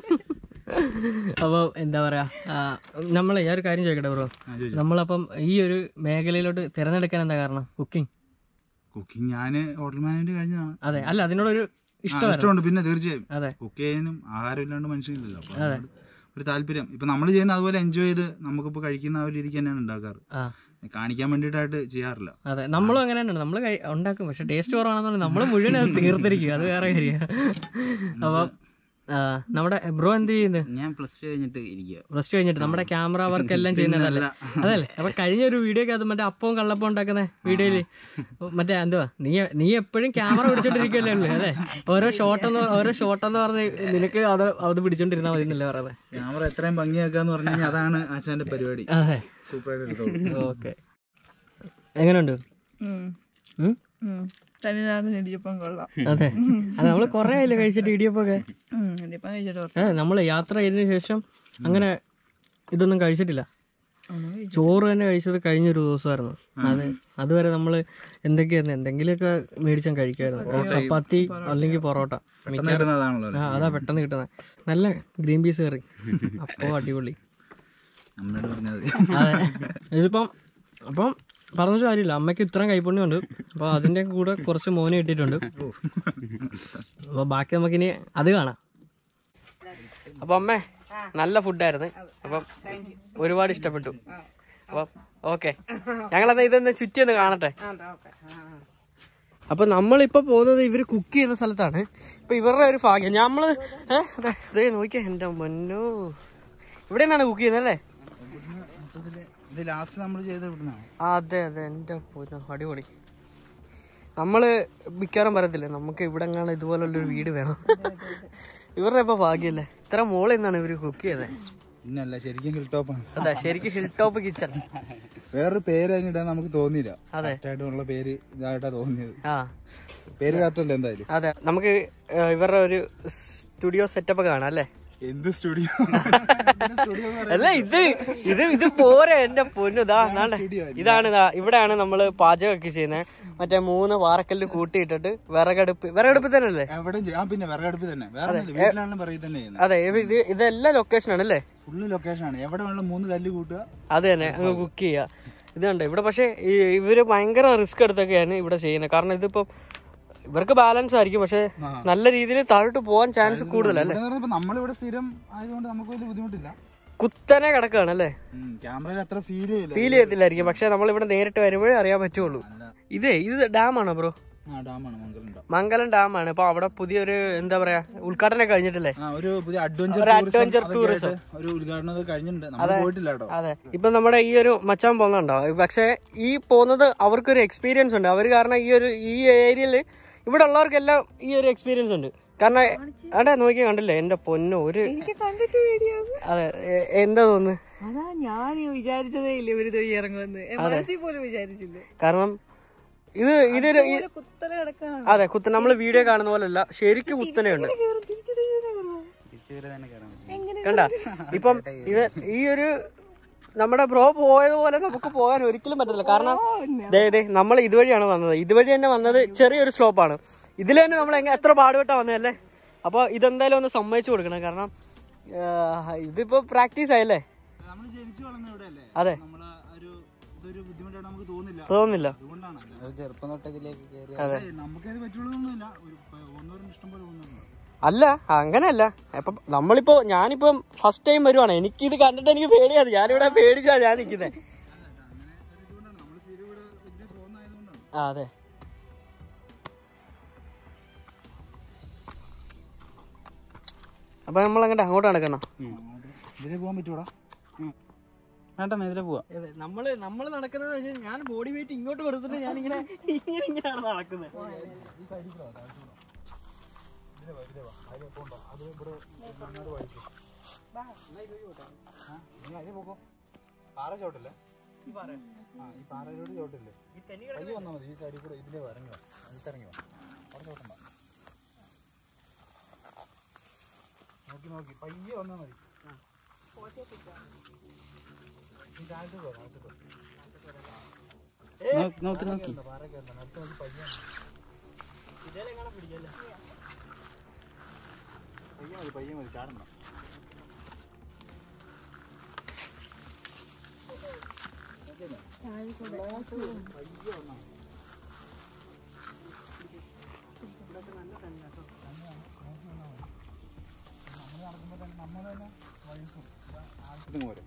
Speaker 1: അപ്പോൾ എന്താ പറയാ നമ്മൾ ഞാൻ ഒരു കാര്യം ചോദിക്കട്ടെ ബ്രോ നമ്മളപ്പം ഈ ഒരു മേഖലയിലോട്ട് തിരഞ്ഞെടുക്കാൻ എന്താ കാരണം കുക്കിംഗ്
Speaker 3: കുക്കിംഗ് ഞാന് ഹോട്ടൽ മാനേജ് കഴിഞ്ഞതാണ്
Speaker 1: അതെ അല്ല അതിനോടൊരു ഇഷ്ടം
Speaker 3: ഇഷ്ടമുണ്ട് പിന്നെ തീർച്ചയായും
Speaker 1: അതെ
Speaker 3: കുക്ക് ചെയ്യാനും ആഹാരം ഇല്ലാണ്ട് മനുഷ്യനില്ലല്ലോ അപ്പൊ അതിനോട് ഒരു താല്പര്യം ഇപ്പൊ നമ്മൾ ചെയ്യുന്ന അതുപോലെ എൻജോയ് ചെയ്ത് നമുക്കിപ്പോ കഴിക്കുന്ന ആ ഒരു രീതിക്ക് തന്നെയാണ് ഉണ്ടാക്കാറ്
Speaker 1: ആ
Speaker 3: കാണിക്കാൻ വേണ്ടിയിട്ടായിട്ട് ചെയ്യാറില്ല
Speaker 1: അതെ നമ്മളും അങ്ങനെ തന്നെയാണ് നമ്മൾ ഉണ്ടാക്കും പക്ഷെ ടേസ്റ്റ് കുറവാണെന്നുണ്ടെങ്കിൽ നമ്മൾ മുഴുവൻ അത് തീർത്തിരിക്കും അത് വേറെ കാര്യം അപ്പം ആ, നമ്മുടെ ബ്രോ എന്ത് ചെയ്യുന്നത്
Speaker 2: ഞാൻ പ്ലസ് ടു കഴിഞ്ഞിട്ട് ഇരിക്കുക
Speaker 1: പ്ലസ് ടു കഴിഞ്ഞിട്ട് നമ്മുടെ ക്യാമറ വർക്ക് എല്ലാം ചെയ്യുന്നതല്ലേ അതല്ലേ അപ്പൊ കഴിഞ്ഞ ഒരു വീഡിയോ ഒക്കെ അത് മറ്റേ അപ്പവും കള്ളപ്പവും ഉണ്ടാക്കുന്ന വീഡിയോയില് മറ്റേ എന്തുവാ നീ നീ എപ്പോഴും ക്യാമറ പിടിച്ചോണ്ടിരിക്കല്ലേ ഉള്ളു അല്ലേ ഓരോ ഷോട്ട് എന്ന് ഓരോ ഷോട്ട് എന്ന് പറഞ്ഞ് നിനക്ക് അത് അത് പിടിച്ചോണ്ടിരുന്നാ മതി എന്നല്ലേ പറയുന്നത്
Speaker 3: ക്യാമറ എത്രയും ഭംഗിയാക്കാന്ന് പറഞ്ഞു കഴിഞ്ഞാൽ അതാണ് ആശാന്റെ പരിപാടി
Speaker 1: അതെ
Speaker 3: സൂപ്പറായിട്ട് എടുത്തോളൂ
Speaker 1: ഓക്കെ എങ്ങനെയുണ്ട് ഉം?
Speaker 4: തനിനാടൻ ഇടിയപ്പം കൊള്ളാം
Speaker 1: അതെ അത് നമ്മള് കൊറേ ആയില്ലേ കഴിച്ചിട്ട് ഇടിയപ്പൊക്കെ
Speaker 4: ഉം, ഇടിയപ്പം കഴിച്ചിട്ട് കുറച്ച്
Speaker 1: ഏ നമ്മള് യാത്ര ചെയ്തതിനു ശേഷം അങ്ങനെ ഇതൊന്നും കഴിച്ചിട്ടില്ല ചോറ് തന്നെ കഴിച്ചത് കഴിഞ്ഞൊരു ദിവസമായിരുന്നു അത് അതുവരെ നമ്മള് എന്തൊക്കെയായിരുന്നു എന്തെങ്കിലുമൊക്കെ മേടിച്ചാൽ കഴിക്കുമായിരുന്നു ചപ്പാത്തി അല്ലെങ്കിൽ പൊറോട്ട
Speaker 3: പെട്ടെന്ന് കിട്ടുന്നതാണല്ലോ
Speaker 1: ആ അതാ പെട്ടെന്ന് കിട്ടുന്നത് നല്ല ഗ്രീൻ പീസ് കറി അപ്പോ അടിപൊളി
Speaker 3: അമ്മയോട് പറഞ്ഞാൽ
Speaker 1: അതെ ഇതിപ്പം അപ്പം പറഞ്ഞ കാര്യമില്ല അമ്മയ്ക്ക് ഇത്രയും കൈപ്പുണ്യമുണ്ട് അപ്പോൾ അതിൻ്റെ കൂടെ കുറച്ച് മോനെ ഇട്ടിട്ടുണ്ട് അപ്പോൾ ബാക്കി നമുക്കിനി അത് കാണാം അപ്പോൾ അമ്മേ നല്ല ഫുഡായിരുന്നു അപ്പം ഒരുപാട് ഇഷ്ടപ്പെട്ടു അപ്പം ഓക്കെ ഞങ്ങളത് ഇതൊന്ന് ചുറ്റി ഒന്ന് കാണട്ടെ അപ്പൊ നമ്മളിപ്പോ പോകുന്നത് ഇവര് കുക്ക് ചെയ്യുന്ന സ്ഥലത്താണ് ഇപ്പൊ ഇവരുടെ ഒരു ഭാഗ്യം നമ്മള് ഏഹ് അതെ ഇതേ നോക്കിയാ എന്റെ മൊന്നോ ഇവിടെ നിന്നാണ് കുക്ക് ചെയ്യുന്നത് അല്ലേ
Speaker 3: ഇത് ലാസ്റ്റ് നമ്മൾ ചെയ്ത ഇവിടുന്നാണ്
Speaker 1: അതെ അതെ എന്റെ പൊന്നോ അടിപൊളി നമ്മള് മിക്കവാറും പറയത്തില്ലേ നമുക്ക് ഇവിടെ എങ്ങാണ് ഇതുപോലുള്ളൊരു വീട് വേണം ഇവരുടെ ഇപ്പൊ ഭാഗ്യല്ലേ ഇത്ര മോളിൽ നിന്നാണ് ഇവര് കുക്ക് ചെയ്തത്
Speaker 3: പിന്നല്ല ശരിക്കും ഹിൽ ടോപ്പാണ്
Speaker 1: അതെ ശരിക്കും ഹിൽ ടോപ്പ് കിച്ചൺ
Speaker 3: വേറൊരു പേര് അതിനിടാൻ നമുക്ക് തോന്നിയില്ല
Speaker 1: അതെ.
Speaker 3: കറക്റ്റായിട്ടുള്ള പേര് ഇതായിട്ടാ തോന്നിയത്
Speaker 1: ആ
Speaker 3: പേര് കറക്റ്റല്ല എന്തായാലും
Speaker 1: അതെ നമുക്ക് ഏഹ്, ഇവരുടെ ഒരു സ്റ്റുഡിയോ സെറ്റപ്പ് കാണാം അല്ലേ
Speaker 3: എന്ത് സ്റ്റുഡിയോ
Speaker 1: അല്ല ഇത് ഇത് ഇത് പോരെ എന്റെ പൊന്നു ഇതാ നാണ്ടെ. ഇതാണ് ഇതാ ഇവിടെയാണ് നമ്മള് പാചകമൊക്കെ ചെയ്യുന്നത് മറ്റേ മൂന്ന് വാറക്കല്ല് കൂട്ടിയിട്ടിട്ട് വിറകടുപ്പ് വിറകടുപ്പ് തന്നെ അല്ലേ
Speaker 3: എവിടെ ആ പിന്നെ വിറകടുപ്പ് തന്നെ വേറെ ഒന്നുമില്ല. വീട്ടിലാണെങ്കിലും പറയും തന്നെ ചെയ്യുന്നത്
Speaker 1: അതെ ഇത് ഇത് ഇതെല്ലാം ലൊക്കേഷൻ ആണ് അല്ലേ
Speaker 3: ഫുള്ള് ലൊക്കേഷൻ ആണ് എവിടെ വേണം മൂന്ന് കല്ല് കൂട്ടുക
Speaker 1: അത് തന്നെ അങ്ങ് കുക്ക് ചെയ്യുക ഇതുണ്ട് ഇവിടെ പക്ഷേ ഈ ഇവര് ഭയങ്കര റിസ്ക് എടുത്തൊക്കെയാണ് ഇവിടെ ചെയ്യുന്നത് കാരണം ഇതിപ്പോ ഇവർക്ക് ബാലൻസ് ആയിരിക്കും പക്ഷെ നല്ല രീതിയിൽ താഴോട്ട് പോകാൻ ചാൻസ് കൂടുതലല്ലേ
Speaker 3: ഇവിടെ ഇപ്പൊ നമ്മളിവിടെ സ്ഥിരം ആയതുകൊണ്ട് നമുക്ക് വലിയ ബുദ്ധിമുട്ടില്ല
Speaker 1: കുത്തനെ കിടക്കുകയാണ് അല്ലേ
Speaker 3: ക്യാമറയിൽ അത്ര ഫീൽ ചെയ്യില്ല
Speaker 1: ഫീൽ ചെയ്യത്തില്ലായിരിക്കും പക്ഷെ നമ്മൾ ഇവിടെ നേരിട്ട് വരുമ്പോഴേ അറിയാൻ പറ്റുള്ളൂ ഇതേ ഇത് ഡാമാണോ ബ്രോ
Speaker 3: ആ ഡാമാണ് മംഗലം ഡാം
Speaker 1: മംഗലം ഡാമാണ് ഇപ്പൊ അവിടെ പുതിയൊരു എന്താ പറയാ ഉദ്ഘാടനം കഴിഞ്ഞിട്ടില്ലേ
Speaker 3: ആ ഒരു പുതിയ അഡ്വഞ്ചർ
Speaker 1: ഒരു adventure tourism.
Speaker 3: ഒരു ഉദ്ഘാടനം ഒക്കെ കഴിഞ്ഞിട്ടുണ്ട് നമ്മൾ പോയിട്ടില്ല കേട്ടോ
Speaker 1: അതെ ഇപ്പൊ നമ്മുടെ ഈ ഒരു മച്ചാൻ പോകുന്നുണ്ടോ പക്ഷെ ഈ പോകുന്നത് അവർക്കൊരു എക്സ്പീരിയൻസ് ഉണ്ട് അവർ കാരണം ഈ ഒരു ഈ ഏരിയയിൽ ഇവിടെ ഉള്ളവർക്കെല്ലാം ഈ ഒരു എക്സ്പീരിയൻസ് ഉണ്ട് കാരണം അവിടെ നോക്കി കണ്ടില്ലേ എന്റെ പൊന്നു ഒരു
Speaker 4: എനിക്ക് കണ്ടിട്ട് പേടിയാവും
Speaker 1: അതെ എ- എന്താ തോന്നുന്നു
Speaker 4: അതാ ഞാൻ വിചാരിച്ചതേ ഇല്ല ഒരു തൊഴി ഇറങ്ങുമെന്ന് എ, മനസ്സിൽ പോലും വിചാരിച്ചില്ല
Speaker 1: കാരണം ഇത് ഇതൊരു ഈ-
Speaker 4: ഒരു കുത്തല കിടക്കാണ്
Speaker 1: അതെ കുത്ത നമ്മൾ വീഡിയോ കാണുന്ന പോലെയല്ല ശരിക്കും കുത്തനെയുണ്ട്
Speaker 4: കേറും, തിരിച്ച് തിരിച്ച് കേറുമോ? എങ്ങനെ
Speaker 1: കണ്ട ഇപ്പം ഇത് ഈ ഒരു നമ്മുടെ ബ്രോ പോയതുപോലെ നമുക്ക് പോകാൻ ഒരിക്കലും പറ്റത്തില്ല കാരണം ദേ ദേ നമ്മൾ ഇതുവഴിയാണ് വന്നത് ഇതുവഴി തന്നെ വന്നത് ചെറിയൊരു സ്ലോപ്പാണ് ഇതിൽ തന്നെ നമ്മൾ എങ്ങനെ എത്ര പാടുപെട്ടാ വന്നതല്ലേ അപ്പോൾ ഇതെന്തായാലും ഒന്ന് സമ്മതിച്ചു കൊടുക്കണം കാരണം ആ, ഇതിപ്പോ പ്രാക്ടീസ് ആയല്ലേ
Speaker 3: നമ്മൾ ജനിച്ചു വളർന്ന ഇവിടെ അല്ലേ
Speaker 1: അതെ
Speaker 3: നമ്മളെ ഒരു ഇതൊരു ബുദ്ധിമുട്ടായിട്ട് നമുക്ക് തോന്നില്ല
Speaker 1: തോന്നുന്നില്ല
Speaker 3: അതുകൊണ്ടാണ്
Speaker 2: ചെറുപ്പം തൊട്ട് ഇതിലേക്ക് കയറി
Speaker 1: അതെ
Speaker 3: നമുക്കത് പറ്റുള്ളതൊന്നുമില്ല ഒരു ഒന്നോരും ഇഷ്ടം പോലെ പോകുന്നുണ്ട്
Speaker 1: അല്ല അങ്ങനെയല്ല ഇപ്പൊ നമ്മളിപ്പോ ഞാനിപ്പം ഫസ്റ്റ് ടൈം വരുവാണ് എനിക്ക് ഇത് കണ്ടിട്ട് എനിക്ക് പേടിയാണ് ഞാനിവിടെ പേടിച്ചാ ഞാൻ നിൽക്കുന്നത്
Speaker 3: അങ്ങനെ ഒരു ഇതുകൊണ്ടാണ് നമ്മൾ സ്ഥിരം ഇവിടെ വലിയ പോകുന്നതായതുകൊണ്ടാണ്
Speaker 1: ആ അതെ അപ്പൊ നമ്മൾ അങ്ങോട്ട് അങ്ങോട്ട് നടക്കണം
Speaker 3: ഇതിലേ പോകാൻ പറ്റൂടാ വേണ്ട ഇതിലേ പോവാ
Speaker 1: നമ്മള് നമ്മള് നടക്കുന്നത് വെച്ചാ ഞാൻ ബോഡി വെയിറ്റ് ഇങ്ങോട്ട് കൊടുത്തിട്ട് ഞാൻ ഇങ്ങനെ ഇങ്ങനെ ഇങ്ങനെയാണ് നടക്കുന്നത്
Speaker 3: പാറ ചോട്ടല്ലേ ആ ഈ പാറയോട് ചോട്ടില്ലേ പയ്യെ വന്നാൽ മതി ഈ സൈഡിൽ കൂടെ ഇതിലേ വാ, ഇറങ്ങി വാ അതിൽ ഇറങ്ങി വാ അവിടെ ചോട്ടണ്ട നോക്കി നോക്കി പയ്യെ വന്നാൽ മതി ഈ താഴത്ത് പോ താഴത്ത് പോ
Speaker 2: നോക്കി നോക്കി
Speaker 3: പാറ കയറണ്ട നേരത്തെ നോക്കി പയ്യെ വന്നാ മതി. പയ്യെ മതി പയ്യെ മതി ചാടണ്ട ഇതും പോരെ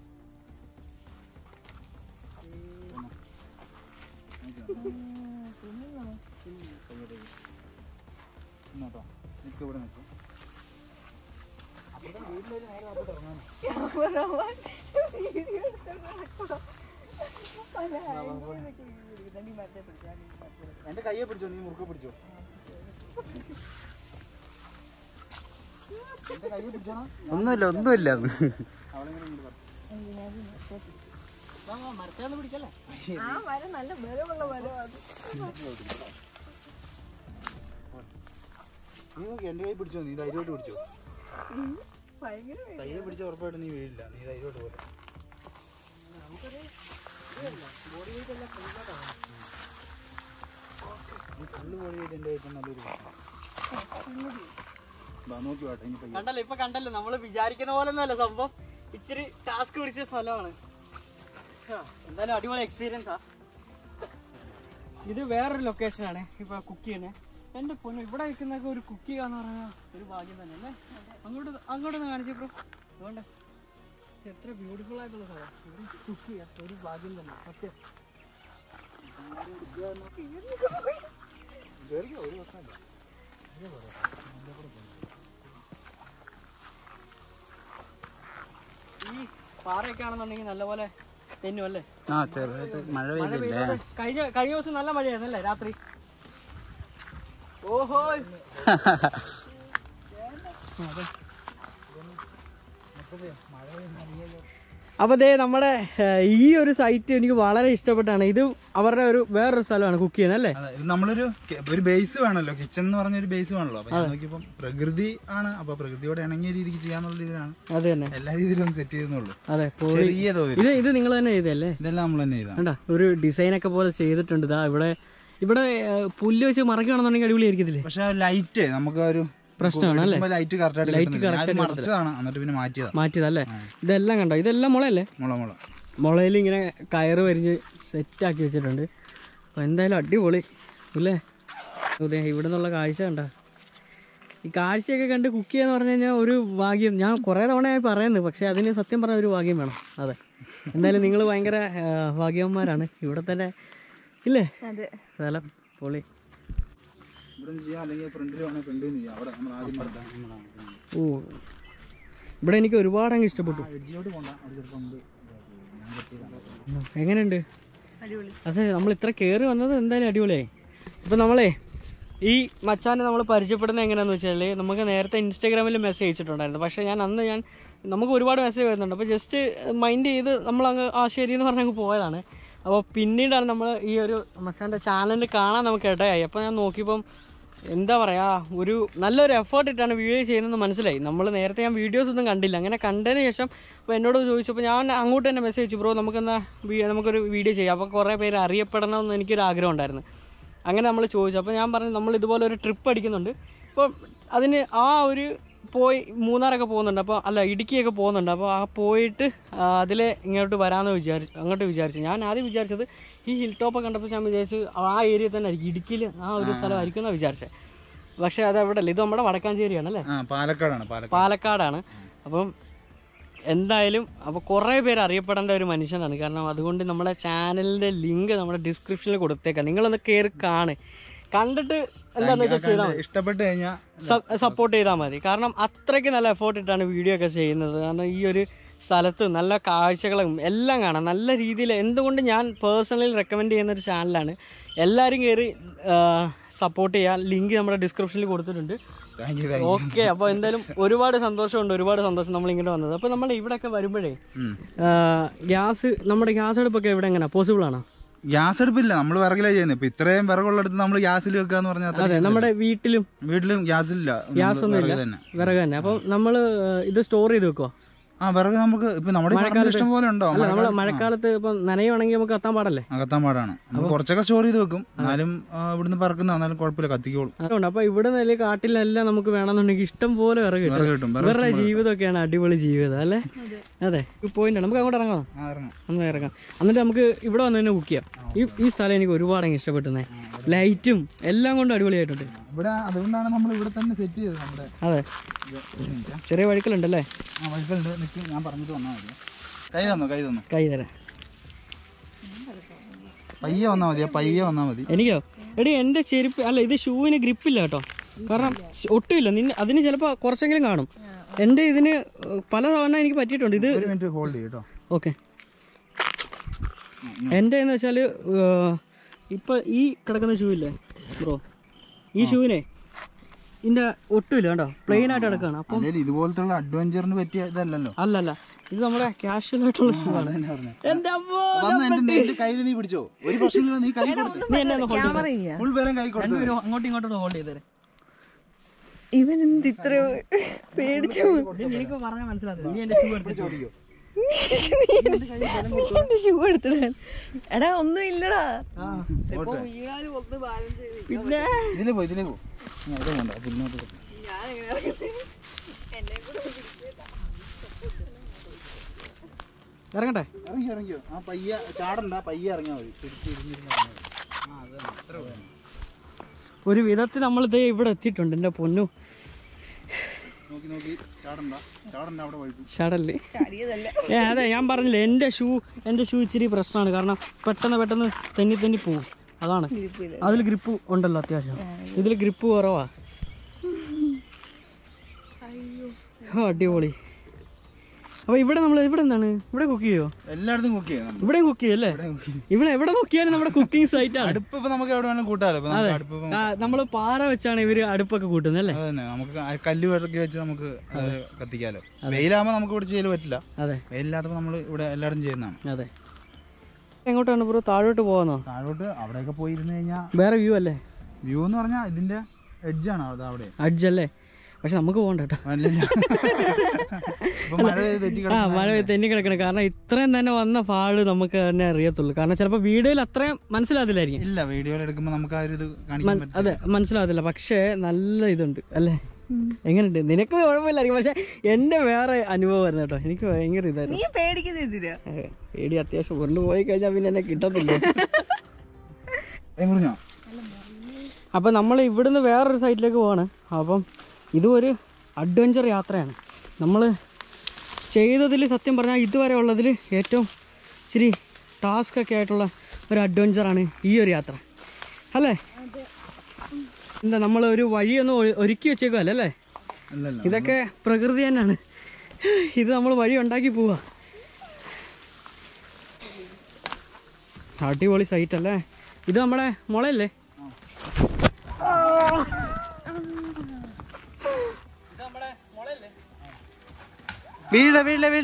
Speaker 3: ഇന്നോട്ടോ നിൽക്കും ഇവിടെ നിൽക്കും അപ്പുറത്തെ വീട്ടിലേക്ക് നേരെ അപ്പോട്ട് ഇറങ്ങാനോ
Speaker 4: ക്യാമറമാൻ വീഡിയോ എടുത്തോണ്ട് നടക്കുവാ. പല ആംഗിളിലൊക്കെ വീഡിയോ എടുക്കുന്നുണ്ട്. നീ മറ്റേ പിടിച്ചാ, നീ മറ്റേ പിടിച്ചാ.
Speaker 3: എന്റെ കയ്യെ പിടിച്ചോ നീ മുറുക്കെ പിടിച്ചോ എന്റെ കയ്യെ പിടിച്ചോണോ
Speaker 2: ഒന്നുമില്ല ഒന്നുമില്ല
Speaker 3: അവിടെ ഇങ്ങനെ ഇങ്ങോട്ട് പറ.
Speaker 1: മരത്തേന്ന് പിടിക്കല്ലേ
Speaker 4: ആ മരം നല്ല ബലമുള്ള മരമാണ്
Speaker 3: നീ നോക്കി എന്റെ കൈ പിടിച്ചോ നീ ധൈര്യമായിട്ട് പിടിച്ചോ
Speaker 4: ഭയങ്കര
Speaker 3: കയ്യെ പിടിച്ച ഉറപ്പായിട്ട് നീ വീഴില്ല നീ ധൈര്യമായിട്ട് പോലെ നീ ഫുള്ള് ബോഡി ചെയ്ത് എന്റെ ഏറ്റവും നല്ലൊരു ബാ നോക്കി വാട്ടെ ഇനി പയ്യെ
Speaker 1: കണ്ടല്ലോ ഇപ്പൊ കണ്ടല്ലോ നമ്മള് വിചാരിക്കുന്ന പോലെ ഒന്നുമല്ല സംഭവം ഇച്ചിരി ടാസ്ക് പിടിച്ച സ്ഥലമാണ് ആ, എന്തായാലും അടിപൊളി എക്സ്പീരിയൻസാ ഇത് വേറൊരു ലൊക്കേഷനാണ് ഇപ്പൊ കുക്ക് ചെയ്യുന്നത് എന്റെ പൊന്നു ഇവിടെ നിൽക്കുന്നൊക്കെ ഒരു കുക്ക് ചെയ്യാന്ന് പറഞ്ഞാൽ ഒരു ഭാഗ്യം തന്നെ അല്ലേ അങ്ങോട്ട് അങ്ങോട്ടൊന്ന് കാണിച്ചു ബ്രോ അതുകൊണ്ട് എത്ര ബ്യൂട്ടിഫുൾ ആയിട്ടുള്ള സ്ഥലം ഇവിടെ കുക്ക് ചെയ്യാം ഒരു ഭാഗ്യം തന്നെ സത്യം
Speaker 3: കേറിക്കോ ഒരു പ്രശ്നമില്ല
Speaker 1: ഈ പാറയൊക്കെ ആണെന്നുണ്ടെങ്കിൽ നല്ലപോലെ തെന്നും അല്ലേ
Speaker 2: ആ ചെറുതായിട്ട് മഴ
Speaker 1: മഴ
Speaker 2: പെയ്തില്ലേ
Speaker 1: പെയ്തത് കഴിഞ്ഞ കഴിഞ്ഞ ദിവസം നല്ല മഴയായിരുന്നല്ലേ രാത്രി ഓഹോ അപ്പൊ ദേ നമ്മുടെ ഏഹ്, ഈ ഒരു സൈറ്റ് എനിക്ക് വളരെ ഇഷ്ടപ്പെട്ടാണ് ഇത് അവരുടെ ഒരു വേറൊരു സ്ഥലമാണ് കുക്ക് ചെയ്യുന്നത് അല്ലേ
Speaker 3: അതെ ഇത് നമ്മളൊരു കെ- ഒരു ബേസ് വേണമല്ലോ കിച്ചൺ എന്ന് പറഞ്ഞ ഒരു ബേസ് വേണമല്ലോ അപ്പൊ ഞാൻ നോക്കിയപ്പോ പ്രകൃതി ആണ് അപ്പൊ പ്രകൃതിയോട് ഇണങ്ങിയ രീതിക്ക് ചെയ്യാന്നുള്ള രീതിയിലാണ്
Speaker 1: അത് തന്നെ
Speaker 3: എല്ലാ രീതിയിലും ഒന്ന് സെറ്റ് ചെയ്തെന്നുള്ളൂ
Speaker 1: അതെ പൊളി.
Speaker 3: ചെറിയ തോതിൽ
Speaker 1: ഇത് ഇത് നിങ്ങൾ തന്നെ ചെയ്തല്ലേ
Speaker 3: ഇതെല്ലാം നമ്മൾ തന്നെ ചെയ്താണ്
Speaker 1: കണ്ട ഒരു ഡിസൈൻ ഒക്കെ പോലെ ചെയ്തിട്ടുണ്ട് ഇതാ ഇവിടെ ഇവിടെ ഏഹ്, പുല്ല് വെച്ച് മറക്കുകയാണെന്നുണ്ടെങ്കിൽ അടിപൊളിയായിരിക്കത്തില്ലേ
Speaker 3: പക്ഷെ ലൈറ്റ് നമുക്ക് ഒരു
Speaker 1: പ്രശ്നമാണ് അല്ലേ
Speaker 3: ലൈറ്റ് കറക്റ്റ് ആയിട്ട്
Speaker 1: Light
Speaker 3: കിട്ടുന്നില്ല.
Speaker 1: correct
Speaker 3: ഞാൻ ഇത്
Speaker 1: ആയിട്ട്
Speaker 3: മറച്ചതാണ് എന്നിട്ട് പിന്നെ മാറ്റിയതാ
Speaker 1: മാറ്റിയതല്ലേ ഇതെല്ലാം കണ്ടോ ഇതെല്ലാം മുളയല്ലേ
Speaker 3: മുള മുള
Speaker 1: മുളയിൽ ഇങ്ങനെ കയറ് വരിഞ്ഞ് സെറ്റാക്കി വെച്ചിട്ടുണ്ട് അപ്പോൾ എന്തായാലും അടിപൊളി അല്ലേ അതെ ഇവിടെ നിന്നുള്ള കാഴ്ച കണ്ട ഈ കാഴ്ചയൊക്കെ കണ്ട് കുക്ക് ചെയ്യാന്ന് പറഞ്ഞു കഴിഞ്ഞാൽ ഒരു ഭാഗ്യം ഞാൻ കുറേ തവണയായി പറയുന്നു പക്ഷേ അതിന് സത്യം പറഞ്ഞ ഒരു ഭാഗ്യം വേണം അതെ എന്തായാലും നിങ്ങൾ ഭയങ്കര ആ, ഭാഗ്യവന്മാരാണ് ഇവിടെ തന്നെ ഇല്ലേ
Speaker 4: അതെ
Speaker 1: സ്ഥലം പൊളി
Speaker 3: ഇവിടെ നിന്ന് ചെയ്യാം അല്ലെങ്കിൽ ഫ്രണ്ടിൽ വേണമെങ്കിൽ ഫ്രണ്ടിൽ നിന്ന് ചെയ്യാം അവിടെ നമ്മൾ ആദ്യം പറഞ്ഞ
Speaker 1: ഓ ഇവിടെ എനിക്ക് ഒരുപാട് അങ്ങ് ഇഷ്ടപ്പെട്ടു
Speaker 3: എഡ്ജിലോട്ട് പോകണ്ട അവിടെ ചിലപ്പോൾ നമുക്ക് ഞാൻ പറ്റിയതാണ്
Speaker 1: എങ്ങനെയുണ്ട്
Speaker 4: അടിപൊളി
Speaker 1: അതെ നമ്മൾ ഇത്ര കയറി വന്നത് എന്തായാലും അടിപൊളിയായി ഇപ്പം നമ്മളെ ഈ മച്ചാനെ നമ്മൾ പരിചയപ്പെടുന്നത് എങ്ങനെയാണെന്ന് വെച്ചാൽ നമുക്ക് നേരത്തെ ഇൻസ്റ്റാഗ്രാമിൽ മെസ്സേജ് അയച്ചിട്ടുണ്ടായിരുന്നു പക്ഷേ ഞാൻ അന്ന് ഞാൻ നമുക്ക് ഒരുപാട് മെസ്സേജ് വരുന്നുണ്ട് അപ്പോൾ ജസ്റ്റ് മൈൻഡ് ചെയ്ത് നമ്മളങ്ങ് ആ ശരി എന്ന് പറഞ്ഞ് അങ്ങ് പോയതാണ് അപ്പോൾ പിന്നീടാണ് നമ്മൾ ഈ ഒരു മച്ചാൻ്റെ ചാനൽ കാണാൻ നമുക്ക് ഇടയായി അപ്പോൾ ഞാൻ നോക്കിയപ്പം എന്താ പറയുക ഒരു നല്ലൊരു എഫേർട്ട് ഇട്ടാണ് വീഡിയോ ചെയ്യുന്നതെന്ന് മനസ്സിലായി നമ്മൾ നേരത്തെ ഞാൻ വീഡിയോസ് ഒന്നും കണ്ടില്ല അങ്ങനെ കണ്ടതിന് ശേഷം അപ്പോൾ എന്നോട് ചോദിച്ചപ്പോൾ ഞാൻ അങ്ങോട്ട് തന്നെ മെസ്സേജ് അയച്ചു ബ്രോ നമുക്കെന്നാ വീ- നമുക്കൊരു വീഡിയോ ചെയ്യാം അപ്പോൾ കുറേ പേര് അറിയപ്പെടണമെന്ന് എനിക്കൊരു ആഗ്രഹം ഉണ്ടായിരുന്നു അങ്ങനെ നമ്മൾ ചോദിച്ചു അപ്പോൾ ഞാൻ പറഞ്ഞു നമ്മൾ ഇതുപോലെ ഒരു ട്രിപ്പ് അടിക്കുന്നുണ്ട് അപ്പോൾ അതിന് ആ ഒരു പോയി മൂന്നാറൊക്കെ പോകുന്നുണ്ട് അപ്പോൾ അല്ല ഇടുക്കിയൊക്കെ പോകുന്നുണ്ട് അപ്പോൾ ആ പോയിട്ട് അതിൽ ഇങ്ങോട്ട് വരാമെന്ന് വിചാരിച്ചു അങ്ങോട്ട് വിചാരിച്ചു ഞാൻ ആദ്യം വിചാരിച്ചത് ഈ ഹിൽ ടോപ്പൊക്കെ കണ്ടപ്പോൾ ഞാൻ വിചാരിച്ചു ആ ഏരിയ തന്നെ ആയിരിക്കും ഇടുക്കിയിൽ ആ ഒരു സ്ഥലമായിരിക്കും എന്നാണ് വിചാരിച്ചത് പക്ഷേ അത് അവിടെ അല്ല ഇത് നമ്മുടെ വടക്കാഞ്ചേരിയാണ് അല്ലേ
Speaker 3: ആ പാലക്കാടാണ് പാലക്കാട്
Speaker 1: പാലക്കാടാണ് അപ്പം എന്തായാലും അപ്പോൾ കുറേ പേര് അറിയപ്പെടേണ്ട ഒരു മനുഷ്യനാണ് കാരണം അതുകൊണ്ട് നമ്മുടെ ചാനലിൻ്റെ ലിങ്ക് നമ്മുടെ ഡിസ്ക്രിപ്ഷനിൽ കൊടുത്തേക്കാം നിങ്ങളൊന്ന് കയറി കാണ് കണ്ടിട്ട് എന്താണെന്ന് വെച്ചാൽ ചെയ്താൽ മതി
Speaker 3: ഇഷ്ടപ്പെട്ട് കഴിഞ്ഞാൽ
Speaker 1: സപ്പോർട്ട് ചെയ്താൽ മതി കാരണം അത്രയ്ക്ക് നല്ല എഫേർട്ട് ഇട്ടാണ് വീഡിയോ ഒക്കെ ചെയ്യുന്നത് കാരണം ഈ ഒരു സ്ഥലത്ത് നല്ല കാഴ്ചകളും എല്ലാം കാണാം നല്ല രീതിയിൽ എന്തുകൊണ്ട് ഞാൻ പേഴ്സണലി റെക്കമെൻഡ് ചെയ്യുന്ന ഒരു ചാനലാണ് എല്ലാവരും കയറി സപ്പോർട്ട് ചെയ്യാൻ ലിങ്ക് നമ്മുടെ ഡിസ്ക്രിപ്ഷനിൽ കൊടുത്തിട്ടുണ്ട്
Speaker 3: താങ്ക് യു താങ്ക്
Speaker 1: ഓക്കെ അപ്പോൾ എന്തായാലും ഒരുപാട് സന്തോഷമുണ്ട് ഒരുപാട് സന്തോഷം നമ്മൾ ഇങ്ങോട്ട് വന്നത് അപ്പോൾ നമ്മൾ ഇവിടെയൊക്കെ വരുമ്പോഴേ
Speaker 3: യു
Speaker 1: ഗ്യാസ് നമ്മുടെ ഗ്യാസ് അടുപ്പൊക്കെ ഇവിടെ എങ്ങനെ പോസിബിൾ ആണോ
Speaker 3: ഗ്യാസ് അടുപ്പില്ല നമ്മൾ വിറകിലാണ് ചെയ്യുന്നത് ഇപ്പൊ ഇത്രയും വിറകുള്ളിടത്ത് നമ്മൾ ഗ്യാസിൽ വെക്കാന്ന് പറഞ്ഞാൽ
Speaker 1: അതെ നമ്മുടെ വീട്ടിലും
Speaker 3: വീട്ടിലും ഗ്യാസില്ല
Speaker 1: ഗ്യാസ് ഒന്നും ഇല്ല
Speaker 3: തന്നെ
Speaker 1: വിറക് തന്നെ അപ്പം നമ്മൾ ഇത് സ്റ്റോർ ചെയ്ത് വെക്കുവോ
Speaker 3: ആ വിറക് നമുക്ക് ഇപ്പൊ നമ്മുടെ ഈ പറമ്പിൽ ഇഷ്ടം പോലെ ഉണ്ടോ
Speaker 1: അല്ല നമ്മൾ മഴക്കാലത്ത് ഇപ്പം നനയുവാണെങ്കിൽ നമുക്ക് കത്താൻ പാടല്ലേ
Speaker 3: അകത്താൻ പാടാണ് നമ്മൾ കുറച്ചൊക്കെ സ്റ്റോർ ചെയ്ത് വെക്കും എന്നാലും ആ, ഇവിടുന്ന് പറക്കുന്ന എന്നാലും കുഴപ്പമില്ല കത്തിക്കോളും
Speaker 1: അതുകൊണ്ട് അപ്പൊ ഇവിടെ നില കാട്ടിലെല്ലാം നമുക്ക് വേണമെന്നുണ്ടെങ്കിൽ ഇഷ്ടം പോലെ വിറക് കിട്ടും
Speaker 3: വിറക് കിട്ടും വിറക്
Speaker 1: ഇവരുടെ ജീവിതമൊക്കെയാണ് അടിപൊളി ജീവിതം അല്ലേ അതെ പോയിന്റ് നമുക്ക് അങ്ങോട്ട് ഇറങ്ങാം
Speaker 3: ആ, ഇറങ്ങാം
Speaker 1: ഒന്ന് ഇറങ്ങാം എന്നിട്ട് നമുക്ക് ഇവിടെ വന്ന് തന്നെ കുക്ക് ചെയ്യാം ഈ ഈ സ്ഥലം എനിക്ക് ഒരുപാട് അങ്ങ് ഇഷ്ടപ്പെട്ടുന്നേ ലൈറ്റും എല്ലാം കൊണ്ടും അടിപൊളിയായിട്ടുണ്ട്
Speaker 3: ഇവിടെ അതുകൊണ്ടാണ് നമ്മൾ ഇവിടെ തന്നെ സെറ്റ് ചെയ്തത് നമ്മുടെ
Speaker 1: അതെ
Speaker 3: ഇത് ഒരു മിനിറ്റ്.
Speaker 1: ചെറിയ വഴുക്കലുണ്ടല്ലേ
Speaker 3: ആ വഴുക്കലുണ്ട് നിൽക്ക് ഞാൻ പറഞ്ഞിട്ട് വന്നാൽ മതി കൈ തന്നു കൈ തന്നു
Speaker 1: കൈ തരാം
Speaker 3: പയ്യെ വന്നാൽ മതി പയ്യെ വന്നാൽ മതി
Speaker 1: എനിക്കോ എടി എൻ്റെ ചെരുപ്പ് അല്ല ഇത് ഷൂവിന് ഗ്രിപ്പില്ല കേട്ടോ കാരണം ശ്- ഒട്ടുമില്ല നിന്നെ അതിന് ചിലപ്പോൾ കുറച്ചെങ്കിലും കാണും എൻ്റെ ഇതിന് പല തവണ എനിക്ക് പറ്റിയിട്ടുണ്ട് ഇത്
Speaker 3: ഒരു മിനിറ്റ് ഹോൾഡ് ചെയ്യും കേട്ടോ
Speaker 1: ഓക്കെ എൻ്റെ എന്ന് വെച്ചാൽ ഇപ്പം ഈ കിടക്കുന്ന ഷൂ ഇല്ലേ ബ്രോ ഈ ഷൂവിനെ ഇതിൻ്റെ ഒട്ടുമില്ല കേട്ടോ പ്ലെയിൻ ആയിട്ട് കിടക്കുകയാണ് അപ്പം
Speaker 3: അല്ലെങ്കിൽ ഇതുപോലത്തെ അഡ്വഞ്ചറിന് പറ്റിയ ഇതല്ലല്ലോ
Speaker 1: അല്ലല്ല ഇത് നമ്മുടെ കാഷ്വൽ ആയിട്ടുള്ള ഷൂ ആണ്
Speaker 3: അതന്നെ പറഞ്ഞത്
Speaker 1: എൻ്റെ അമ്മോ
Speaker 3: വന്ന് എന്റെ എന്റെ കയ്യിൽ നീ പിടിച്ചോ ഒരു പ്രശ്നമില്ല നീ കൈ കൊടുത്തു
Speaker 1: നീ എന്നെ ഒന്ന് ഹോൾഡ് ചെയ്ത്
Speaker 4: ക്യാമറ ഇല്ല
Speaker 3: ഫുൾ പേരും കൈ കൊടുത്തു
Speaker 1: രണ്ടുപേരും അങ്ങോട്ടും ഇങ്ങോട്ടും ഹോൾഡ് ചെയ്തേരെ
Speaker 4: ഇവൻ എന്ത് ഇത്ര പേടിച്ചു
Speaker 1: നിനക്ക് പറഞ്ഞാൽ മനസ്സിലാവില്ല നീ എൻ്റെ ഷൂ എടുത്ത്
Speaker 3: ഓടിക്കോ
Speaker 4: എന്റെ ഷൂ എടുത്തിടാൻ എടാ ഒന്നും ഇല്ലടാ
Speaker 1: ആ
Speaker 4: ഇപ്പൊ വീണാലും ഒന്ന് ബാലൻസ് ചെയ്ത്
Speaker 1: പിന്നെ
Speaker 3: ഇതിലേ പോ ഇതിലേ പോ ഞാൻ ഇവിടെ കൊണ്ട പിന്നോട്ട് പോ.
Speaker 4: ഞാൻ എങ്ങനെ ഇറങ്ങുന്നത്? എന്നെ കൂടെ ഒന്ന് പിടിച്ചേട്ടാ.
Speaker 1: ഇറങ്ങട്ടെ
Speaker 3: ഇറങ്ങി ഇറങ്ങിയോ ആ പയ്യ ചാടണ്ട പയ്യ ഇറങ്ങിയാൽ മതി പിടിച്ച് ഇരുന്നിരുന്ന് ഇറങ്ങിയാൽ മതി. ആ അതെ അത്ര വേണം
Speaker 1: ഒരു വിധത്തിൽ നമ്മൾ ഇതേ ഇവിടെ എത്തിയിട്ടുണ്ട് എൻ്റെ പൊന്നു
Speaker 3: നോക്കി നോക്കി ചാടണ്ട ചാടണ്ട അവിടെ വഴുക്കും
Speaker 1: ഷടല്
Speaker 4: ചാടിയതല്ല
Speaker 1: ഏ അതെ ഞാൻ പറഞ്ഞില്ലേ എൻ്റെ ഷൂ എൻ്റെ ഷൂ ഇച്ചിരി പ്രശ്നമാണ് കാരണം പെട്ടെന്ന് പെട്ടെന്ന് തെന്നി തെന്നി പോവും അതാണ്
Speaker 4: ഗ്രിപ്പില്ല
Speaker 1: അതിൽ ഗ്രിപ്പ് ഉണ്ടല്ലോ അത്യാവശ്യം ഇതിൽ ഗ്രിപ്പ് കുറവാ ഓ അടിപൊളി അപ്പോൾ ഇവിടെ നമ്മൾ ഇവിടെ എന്താണ് ഇവിടെ കുക്ക് ചെയ്യോ
Speaker 3: എല്ലായിടത്തും കുക്ക് ചെയ്യാം നമ്മൾ.
Speaker 1: ഇവിടെയും കുക്ക് ചെയ്യും അല്ലേ
Speaker 3: ഇവിടെ cook ചെയ്യും.
Speaker 1: ഇവിടെ എവിടെ നോക്കിയാലും നമ്മുടെ കുക്കിംഗ് സൈറ്റ് ആണ്
Speaker 3: അടുപ്പ് ഇപ്പൊ നമുക്ക് എവിടെ വേണമെങ്കിലും കൂട്ടാലോ ഇപ്പൊ നമുക്ക് അടുപ്പ് ഇപ്പം
Speaker 1: നമ്മൾ പാറ വെച്ചാണ് ഇവര് അടുപ്പൊക്കെ കൂട്ടുന്നത് അല്ലേ
Speaker 3: അത് തന്നെ നമുക്ക് ആ കല്ല് വിറക്കി വെച്ച് നമുക്ക് അത് കത്തിക്കാലോ വെയിലാകുമ്പോൾ നമുക്ക് ഇവിടെ ചെയ്യൽ പറ്റില്ല
Speaker 1: അതെ
Speaker 3: വെയിലില്ലാത്തപ്പോൾ നമ്മൾ ഇവിടെ എല്ലായിടത്തും ചെയ്യുന്നതാണ്
Speaker 1: അതെ എങ്ങോട്ടാണ് ബ്രോ താഴോട്ട് പോകുന്നോ
Speaker 3: താഴോട്ട് അവിടെയൊക്കെ പോയി ഇരുന്ന് കഴിഞ്ഞാൽ
Speaker 1: വേറെ വ്യൂ അല്ലേ
Speaker 3: വ്യൂ എന്ന് പറഞ്ഞാൽ ഇതിന്റെ എഡ്ജാണ് അത് അവിടെ
Speaker 1: അഡ്ജ് അല്ലേ പക്ഷെ നമുക്ക് പോകണ്ട കേട്ടോ
Speaker 3: അല്ലല്ല. ഇപ്പൊ മഴ പെയ്ത് തെറ്റി
Speaker 1: ആ
Speaker 3: കിടക്കുന്ന
Speaker 1: മഴ തെന്നി കിടക്കണം കാരണം ഇത്രയും തന്നെ വന്ന പാട് നമുക്ക് തന്നെ അറിയത്തുള്ളൂ കാരണം ചിലപ്പോൾ വീഡിയോയിൽ അത്രയും മനസ്സിലാകത്തില്ലായിരിക്കും
Speaker 3: ഇല്ല വീഡിയോയിൽ എടുക്കുമ്പോൾ നമുക്ക് ആ ഒരു ഇത് കാണിക്കാൻ പറ്റും
Speaker 1: അതെ മനസ്സിലാകത്തില്ല പക്ഷേ നല്ല ഇതുണ്ട് അല്ലേ എങ്ങനെയുണ്ട് നിനക്ക് കുഴപ്പമില്ലായിരിക്കും പക്ഷെ എൻ്റെ വേറെ അനുഭവമായിരുന്നു കേട്ടോ എനിക്ക് ഭയങ്കര ഇതായിരുന്നു
Speaker 4: നീ പേടിക്കുന്നത് എന്തിനാ
Speaker 1: ഏ, പേടി അത്യാവശ്യം ഉരുണ്ട് പോയി കഴിഞ്ഞാൽ പിന്നെ എന്നെ കിട്ടത്തില്ല
Speaker 3: എങ്ങനെയാ
Speaker 1: അപ്പം നമ്മൾ ഇവിടുന്ന് വേറൊരു സൈഡിലേക്ക് പോവാണ് അപ്പം ഇതും ഒരു അഡ്വഞ്ചർ യാത്രയാണ് നമ്മൾ ചെയ്തതിൽ സത്യം പറഞ്ഞാൽ ഇതുവരെ ഉള്ളതിൽ ഏറ്റവും ഇച്ചിരി ടാസ്ക് ഒക്കെ ആയിട്ടുള്ള ഒരു അഡ്വഞ്ചറാണ് ഈ ഒരു യാത്ര അല്ലേ എന്താ നമ്മൾ ഒരു വഴിയൊന്നും ഒ- ഒരുക്കി വെച്ചേക്കുമല്ലേ അല്ലേ
Speaker 3: അല്ലല്ല
Speaker 1: ഇതൊക്കെ പ്രകൃതി തന്നെയാണ് ഇത് നമ്മൾ വഴി ഉണ്ടാക്കി പോവാ അടിപൊളി സൈറ്റ് അല്ലേ ഇത് നമ്മുടെ മുളയല്ലേ
Speaker 3: വീഴ വീഴ വീഴ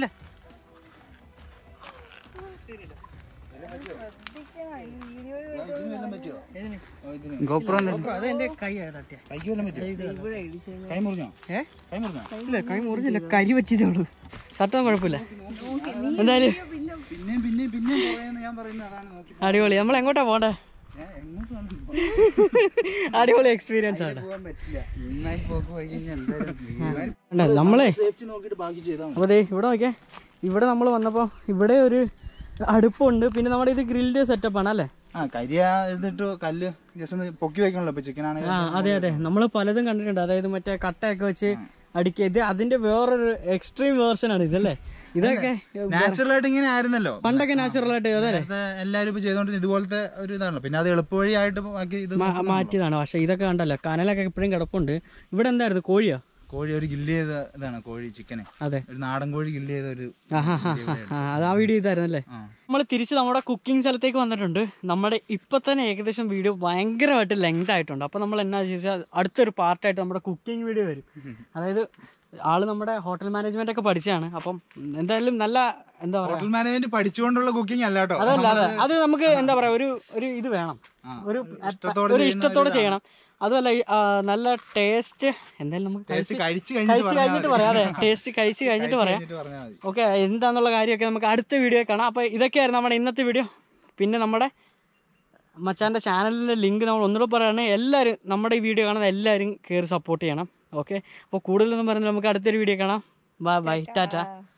Speaker 4: ശ്രദ്ധിക്കണം ഈ വീഡിയോയിൽ
Speaker 3: ഗോപുരം
Speaker 1: അത് എന്റെ കൈ തട്ടിയ
Speaker 3: കൈക്ക് വല്ലതും പറ്റിയോ
Speaker 4: ഇവിടെ ഇടിച്ചു
Speaker 3: കൈ മുറിഞ്ഞോ
Speaker 1: ഏ
Speaker 3: കൈ മുറിഞ്ഞോ
Speaker 1: ഇല്ല കൈ മുറിഞ്ഞില്ല കരി വെച്ചതേ ഉള്ളൂ തട്ടാൻ കുഴപ്പമില്ല എന്തായാലും
Speaker 3: പിന്നെയും പിന്നെയും പിന്നെയും പോയെന്ന് ഞാൻ പറയുന്നത് അതാണ് നോക്കി
Speaker 1: അടിപൊളി നമ്മൾ എങ്ങോട്ടാ പോണ്ടേ
Speaker 3: ഞാൻ എങ്ങോട്ട് വേണം
Speaker 1: അടിപൊളി എക്സ്പീരിയൻസ് ആണ്
Speaker 3: പോകാൻ പറ്റില്ല നന്നായി പോക്ക് പോയി കഴിഞ്ഞാൽ എന്തായാലും
Speaker 1: കണ്ടോ, നമ്മളെ
Speaker 3: സേഫ്റ്റി നോക്കിയിട്ട് ബാക്കി ചെയ്താൽ മതി
Speaker 1: അപ്പോൾ ദേ ഇവിടെ നോക്കിയേ ഇവിടെ നമ്മൾ വന്നപ്പോൾ ഇവിടെ ഒരു അടുപ്പുണ്ട് പിന്നെ നമ്മുടെ ഇത് ഗ്രിൽഡ് സെറ്റപ്പ് ആണ് അല്ലേ
Speaker 3: ആ കരിയ എന്നിട്ട് കല്ല് ജസ്റ്റ് ഒന്ന് പൊക്കി വെക്കണല്ലോ ഇപ്പൊ ചിക്കൻ ആണെങ്കിൽ
Speaker 1: ആ അതെ അതെ നമ്മൾ പലതും കണ്ടിട്ടുണ്ട് അതായത് മറ്റേ കട്ടയൊക്കെ വെച്ച് അടിക്കുക ഇത് അതിന്റെ വേറൊരു എക്സ്ട്രീം വേർഷൻ ആണ് ഇതല്ലേ ഇതൊക്കെ
Speaker 3: നാച്ചുറൽ ആയിട്ട് ഇങ്ങനെ ആയിരുന്നല്ലോ
Speaker 1: പണ്ടൊക്കെ നാച്ചുറൽ ആയിട്ട് അതെ
Speaker 3: നേരത്തെ എല്ലാരും ഇപ്പൊ ചെയ്തോണ്ടിരുന്ന ഇതുപോലത്തെ ഒരു ഇതാണല്ലോ പിന്നെ അത് എളുപ്പവഴിയായിട്ട് ബാക്കി ഇത്
Speaker 1: മാ- മാറ്റിയതാണ് പക്ഷെ ഇതൊക്കെ കണ്ടല്ലോ കനലൊക്കെ ഇപ്പോഴും കിടപ്പുണ്ട് ഇവിടെ എന്തായിരുന്നു കോഴിയോ
Speaker 3: കോഴി ഒരു ഗില്ല് ചെയ്ത ഇതാണ് കോഴി ചിക്കനെ
Speaker 1: അതെ
Speaker 3: ഒരു നാടൻ കോഴി ഗില്ല് ചെയ്ത ഒരു
Speaker 1: ആഹാ ഹാ ഹാ അത് ആ വീഡിയോ ഇതായിരുന്നല്ലേ
Speaker 3: ആ.
Speaker 1: നമ്മൾ തിരിച്ച് നമ്മുടെ കുക്കിംഗ് സ്ഥലത്തേക്ക് വന്നിട്ടുണ്ട് നമ്മുടെ ഇപ്പൊ തന്നെ ഏകദേശം വീഡിയോ ഭയങ്കരമായിട്ട് ലെങ്ത് ആയിട്ടുണ്ട് അപ്പൊ നമ്മൾ എന്നാ ചോദിച്ചാൽ അടുത്തൊരു പാർട്ടായിട്ട് നമ്മുടെ കുക്കിംഗ് വീഡിയോ വരും അതായത് ആള് നമ്മുടെ ഹോട്ടൽ മാനേജ്മെന്റ് ഒക്കെ പഠിച്ചതാണ് അപ്പം എന്തായാലും നല്ല എന്താ പറയാ
Speaker 3: ഹോട്ടൽ മാനേജ്മെന്റ് പഠിച്ചുകൊണ്ടുള്ള കുക്കിംഗ് അല്ല കേട്ടോ
Speaker 1: അതല്ല അത് അത് നമുക്ക് എന്താ പറയാ ഒരു ഒരു ഇത് വേണം
Speaker 3: ആ,
Speaker 1: ഒരു
Speaker 3: ഇഷ്ടത്തോടെ
Speaker 1: ഒരു
Speaker 3: ചെയ്യുന്ന
Speaker 1: ഇഷ്ടത്തോടെ
Speaker 3: ഒരു
Speaker 1: ചെയ്യണം അതുമല്ല ഈ, ആ, നല്ല ടേസ്റ്റ് എന്തായാലും നമുക്ക്
Speaker 3: ടേസ്റ്റ്
Speaker 1: കഴിച്ച്
Speaker 3: കഴിച്ചു കഴിഞ്ഞിട്ട്
Speaker 1: കഴിച്ച്
Speaker 3: പറഞ്ഞാൽ
Speaker 1: കഴിഞ്ഞിട്ട് പറയാം അതെ ടേസ്റ്റ് കഴിച്ച് കഴിഞ്ഞിട്ട് പറയാം
Speaker 3: കഴിഞ്ഞിട്ട് പറഞ്ഞാൽ മതി
Speaker 1: ഓക്കെ എന്താന്നുള്ള കാര്യമൊക്കെ നമുക്ക് അടുത്ത വീഡിയോ കാണാം അപ്പോൾ ഇതൊക്കെയായിരുന്നു നമ്മുടെ ഇന്നത്തെ വീഡിയോ പിന്നെ നമ്മുടെ മച്ചാൻ്റെ ചാനലിൻ്റെ ലിങ്ക് നമ്മൾ ഒന്നുകൂടെ പറയുകയാണ് എല്ലാവരും നമ്മുടെ ഈ വീഡിയോ കാണുന്ന എല്ലാവരും കയറി സപ്പോർട്ട് ചെയ്യണം ഓക്കെ അപ്പോൾ കൂടുതലൊന്നും പറഞ്ഞാൽ നമുക്ക് അടുത്തൊരു വീഡിയോ കാണാം ബൈ ബൈ ടാറ്റ